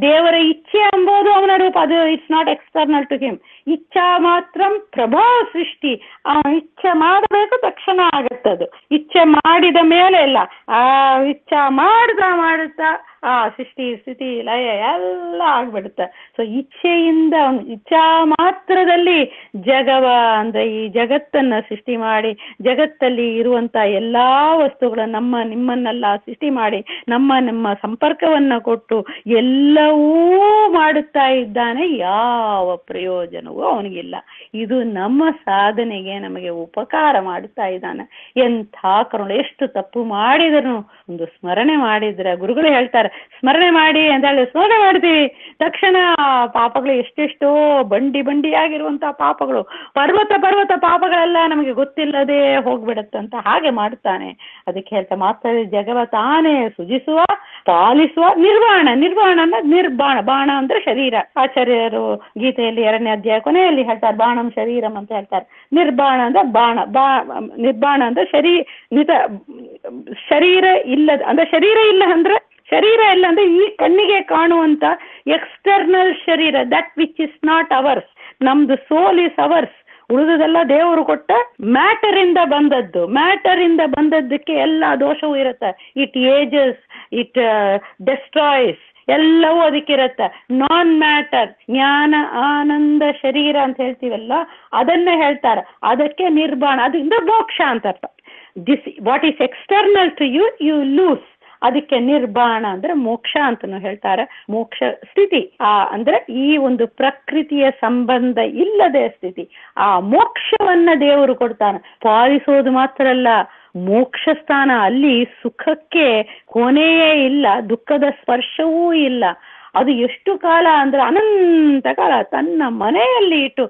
ದೇವರ ಇಚ್ಛೆ ಎಂಬುದು ಅವನ ರೂಪ ಅದು it's not external to him ಇಚ್ಛಾ ಮಾತ್ರ ಪ್ರಭಾ ಸೃಷ್ಟಿ ಆ ಇಚ್ಛೆ ಮಾಡಬೇಕು ತಕ್ಷಣ ಆಗತ್ತದು ಇಚ್ಛೆ ಮಾಡಿದ ಮೇಲೆ ಇಲ್ಲ ಆ ಇಚ್ಛಾ ಮಾಡ್ತಾ ಮಾಡುತ್ತಾ ಆ ಸೃಷ್ಟಿ ಸ್ಥಿತಿ ಲಯ ಎಲ್ಲ ಆಗ್ಬಿಡುತ್ತೆ ಸೊ ಇಚ್ಛೆಯಿಂದ ಅವ್ನು ಇಚ್ಛಾ ಮಾತ್ರದಲ್ಲಿ ಜಗವ ಅಂದ್ರೆ ಈ ಜಗತ್ತನ್ನ ಸೃಷ್ಟಿ ಮಾಡಿ ಜಗತ್ತಲ್ಲಿ ಇರುವಂತ ಎಲ್ಲಾ ವಸ್ತುಗಳ ನಮ್ಮ ನಿಮ್ಮನ್ನೆಲ್ಲ ಸೃಷ್ಟಿ ಮಾಡಿ ನಮ್ಮ ನಮ್ಮ ಸಂಪರ್ಕವನ್ನ ಕೊಟ್ಟು ಎಲ್ಲವೂ ಮಾಡುತ್ತಾ ಇದ್ದಾನೆ ಯಾವ ಪ್ರಯೋಜನವೂ ಅವನಿಗಿಲ್ಲ ಇದು ನಮ್ಮ ಸಾಧನೆಗೆ ನಮಗೆ ಉಪಕಾರ ಮಾಡುತ್ತಾ ಇದ್ದಾನೆ ಎಂಥ ಕರುಣ ಎಷ್ಟು ತಪ್ಪು ಮಾಡಿದ್ರು ಒಂದು ಸ್ಮರಣೆ ಮಾಡಿದ್ರೆ ಗುರುಗಳು ಹೇಳ್ತಾರೆ ಸ್ಮರಣೆ ಮಾಡಿ ಅಂತ ಹೇಳಿ ಸ್ಮರಣೆ ಮಾಡ್ತೀವಿ ತಕ್ಷಣ ಪಾಪಗಳು ಎಷ್ಟೆಷ್ಟೋ ಬಂಡಿ ಬಂಡಿಯಾಗಿರುವಂತಹ ಪಾಪಗಳು ಪರ್ವತ ಪರ್ವತ ಪಾಪಗಳೆಲ್ಲ ನಮಗೆ ಗೊತ್ತಿಲ್ಲದೆ ಹೋಗ್ಬಿಡತ್ತಂತ ಹಾಗೆ ಮಾಡ್ತಾನೆ ಅದಕ್ಕೆ ಹೇಳ್ತಾ ಮಾತ್ರ ಜಗವ ತಾನೇ ಸುಜಿಸುವ ಪಾಲಿಸುವ ನಿರ್ವಾಣ ನಿರ್ವಾಣ ಅಂದ್ರೆ ನಿರ್ಬಾಣ ಬಾಣ ಅಂದ್ರೆ ಶರೀರ ಆಚಾರ್ಯರು ಗೀತೆಯಲ್ಲಿ ಎರಡನೇ ಅಧ್ಯಾಯ ಕೊನೆಯಲ್ಲಿ ಹೇಳ್ತಾರೆ ಬಾಣಂ ಶರೀರಂ ಅಂತ ಹೇಳ್ತಾರೆ ನಿರ್ಬಾಣ ಅಂದ್ರೆ ಬಾಣ ಬಾ ನಿರ್ಬಾಣ ಅಂದ್ರೆ ಶರೀ ನಿತ ಶರೀರ ಇಲ್ಲದ ಅಂದ್ರೆ ಶರೀರ ಇಲ್ಲ ಅಂದ್ರೆ ಶರೀರ ಇಲ್ಲ ಅಂದ್ರೆ ಈ ಕಣ್ಣಿಗೆ ಕಾಣುವಂತ ಎಕ್ಸ್ಟರ್ನಲ್ ಶರೀರ that which is not ours ನಮ್ದು ಸೋಲ್ ಇಸ್ ಅವರ್ಸ್ ಉಳಿದುದೆಲ್ಲ ದೇವರು ಕೊಟ್ಟ ಮ್ಯಾಟರ್ ಇಂದ ಬಂದದ್ದು ಮ್ಯಾಟರ್ ಇಂದ ಬಂದದ್ದಕ್ಕೆ ಎಲ್ಲ ದೋಷವೂ ಇರುತ್ತೆ ಇಟ್ ಏಜಸ್ ಇಟ್ ಡೆಸ್ಟ್ರಾಯ್ಸ್ ಎಲ್ಲವೂ ಅದಕ್ಕಿರತ್ತೆ ನಾನ್ ಮ್ಯಾಟರ್ ಜ್ಞಾನ ಆನಂದ ಶರೀರ ಅಂತ ಹೇಳ್ತೀವಲ್ಲ ಅದನ್ನೇ ಹೇಳ್ತಾರೆ ಅದಕ್ಕೆ ನಿರ್ಬಾಣ ಅದರಿಂದ ಮೋಕ್ಷ ಅಂತ ಅರ್ಥ this what is external to you you lose ಅದಕ್ಕೆ ನಿರ್ಬಾಣ ಅಂದ್ರೆ ಮೋಕ್ಷ ಅಂತನೂ ಹೇಳ್ತಾರೆ ಮೋಕ್ಷ ಸ್ಥಿತಿ ಆ ಅಂದ್ರೆ ಈ ಒಂದು ಪ್ರಕೃತಿಯ ಸಂಬಂಧ ಇಲ್ಲದೆ ಸ್ಥಿತಿ ಆ ಮೋಕ್ಷವನ್ನ ದೇವರು ಕೊಡ್ತಾನೆ ಪಾಲಿಸೋದು ಮಾತ್ರ ಅಲ್ಲ ಮೋಕ್ಷ ಸ್ಥಾನ ಅಲ್ಲಿ ಸುಖಕ್ಕೆ ಕೊನೆಯೇ ಇಲ್ಲ ದುಃಖದ ಸ್ಪರ್ಶವೂ ಇಲ್ಲ ಅದು ಎಷ್ಟು ಕಾಲ ಅಂದ್ರೆ ಅನಂತ ಕಾಲ ತನ್ನ ಮನೆಯಲ್ಲಿ ಇಟ್ಟು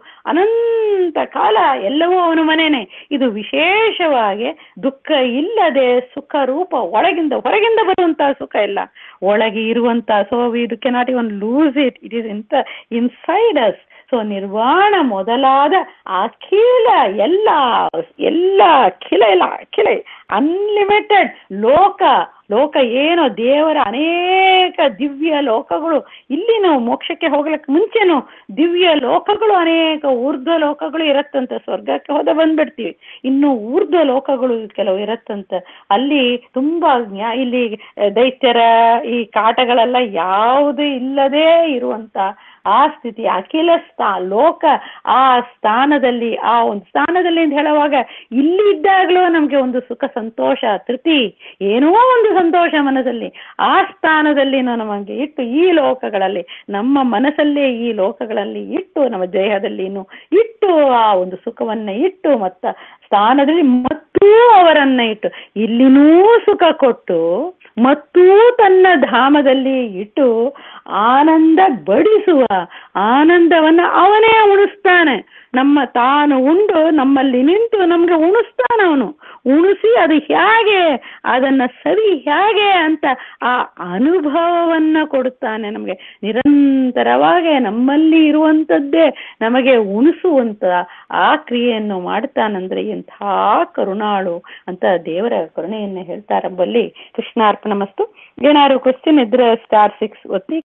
ಅನಂತ ಕಾಲ ಎಲ್ಲವೂ ಅವನ ಮನೆನೇ ಇದು ವಿಶೇಷವಾಗಿ ದುಃಖ ಇಲ್ಲದೆ ಸುಖ ರೂಪ ಒಳಗಿಂದ ಹೊರಗಿಂದ ಬರುವಂತಹ ಸುಖ ಇಲ್ಲ ಒಳಗೆ ಇರುವಂತ ಸೊ ಇದು cannot even lose it it is ಇಂತ ಇನ್ಸೈಡ್ ಅಸ್ ಸೊ ನಿರ್ವಾಣ ಮೊದಲಾದ ಅಖಿಲ ಎಲ್ಲ ಎಲ್ಲ ಅಖಿಲ ಇಲ್ಲ ಅಖಿಲ ಅನ್ಲಿಮಿಟೆಡ್ ಲೋಕ ಲೋಕ ಏನೋ ದೇವರ ಅನೇಕ ದಿವ್ಯ ಲೋಕಗಳು ಇಲ್ಲಿ ನಾವು ಮೋಕ್ಷಕ್ಕೆ ಹೋಗ್ಲಿಕ್ಕೆ ಮುಂಚೆನೂ ದಿವ್ಯ ಲೋಕಗಳು ಅನೇಕ ಊರ್ಧ್ವ ಲೋಕಗಳು ಇರತ್ತಂತೆ ಸ್ವರ್ಗಕ್ಕೆ ಹೋದ ಬಂದ್ಬಿಡ್ತೀವಿ ಇನ್ನು ಊರ್ಧ್ವ ಲೋಕಗಳು ಕೆಲವು ಇರತ್ತಂತೆ ಅಲ್ಲಿ ತುಂಬಾ ಜ್ಞಾ ಇಲ್ಲಿ ದೈತ್ಯರ ಈ ಕಾಟಗಳೆಲ್ಲ ಯಾವುದು ಇಲ್ಲದೇ ಇರುವಂತ ಆ ಸ್ಥಿತಿ ಅಖಿಲ ಸ್ಥಾ ಲೋಕ ಆ ಸ್ಥಾನದಲ್ಲಿ ಆ ಒಂದು ಸ್ಥಾನದಲ್ಲಿ ಅಂತ ಹೇಳುವಾಗ ಇಲ್ಲಿ ಇದ್ದಾಗಲೂ ನಮ್ಗೆ ಒಂದು ಸುಖ ಸಂತೋಷ ತೃಪ್ತಿ ಏನೋ ಒಂದು ಸಂತೋಷ ಮನಸ್ಸಲ್ಲಿ ಆ ಸ್ಥಾನದಲ್ಲಿ ನಮಗೆ ಇಟ್ಟು ಈ ಲೋಕಗಳಲ್ಲಿ ನಮ್ಮ ಮನಸ್ಸಲ್ಲೇ ಈ ಲೋಕಗಳಲ್ಲಿ ಇಟ್ಟು ನಮ್ಮ ದೇಹದಲ್ಲಿ ಇಟ್ಟು ಆ ಒಂದು ಸುಖವನ್ನ ಇಟ್ಟು ಮತ್ತ ಸ್ಥಾನದಲ್ಲಿ ಮತ್ತೂ ಅವರನ್ನ ಇಟ್ಟು ಇಲ್ಲಿನೂ ಸುಖ ಕೊಟ್ಟು ಮತ್ತೂ ತನ್ನ ಧಾಮದಲ್ಲಿ ಇಟ್ಟು ಆನಂದ ಬಡಿಸುವ ಆನಂದವನ್ನ ಅವನೇ ಉಣಿಸ್ತಾನೆ ನಮ್ಮ ತಾನು ಉಂಡು ನಮ್ಮಲ್ಲಿ ನಿಂತು ನಮ್ಗೆ ಉಣಿಸ್ತಾನ ಅವನು ಉಣಿಸಿ ಅದು ಹೇಗೆ ಅದನ್ನ ಸರಿ ಹೇಗೆ ಅಂತ ಆ ಅನುಭವವನ್ನ ಕೊಡುತ್ತಾನೆ ನಮಗೆ ನಿರಂತರವಾಗಿ ನಮ್ಮಲ್ಲಿ ಇರುವಂಥದ್ದೇ ನಮಗೆ ಉಣಿಸುವಂತ ಆ ಕ್ರಿಯೆಯನ್ನು ಮಾಡ್ತಾನಂದ್ರೆ ಎಂಥ ಕರುಣಾಳು ಅಂತ ದೇವರ ಕರುಣೆಯನ್ನ ಹೇಳ್ತಾರಂಬಲ್ಲಿ ಕೃಷ್ಣಾರ್ಪಣ ಮಸ್ತು ಏನಾದ್ರು ಕ್ವಶನ್ ಇದ್ರೆ ಸ್ಟಾರ್ ಸಿಕ್ಸ್ ಒತ್ತಿ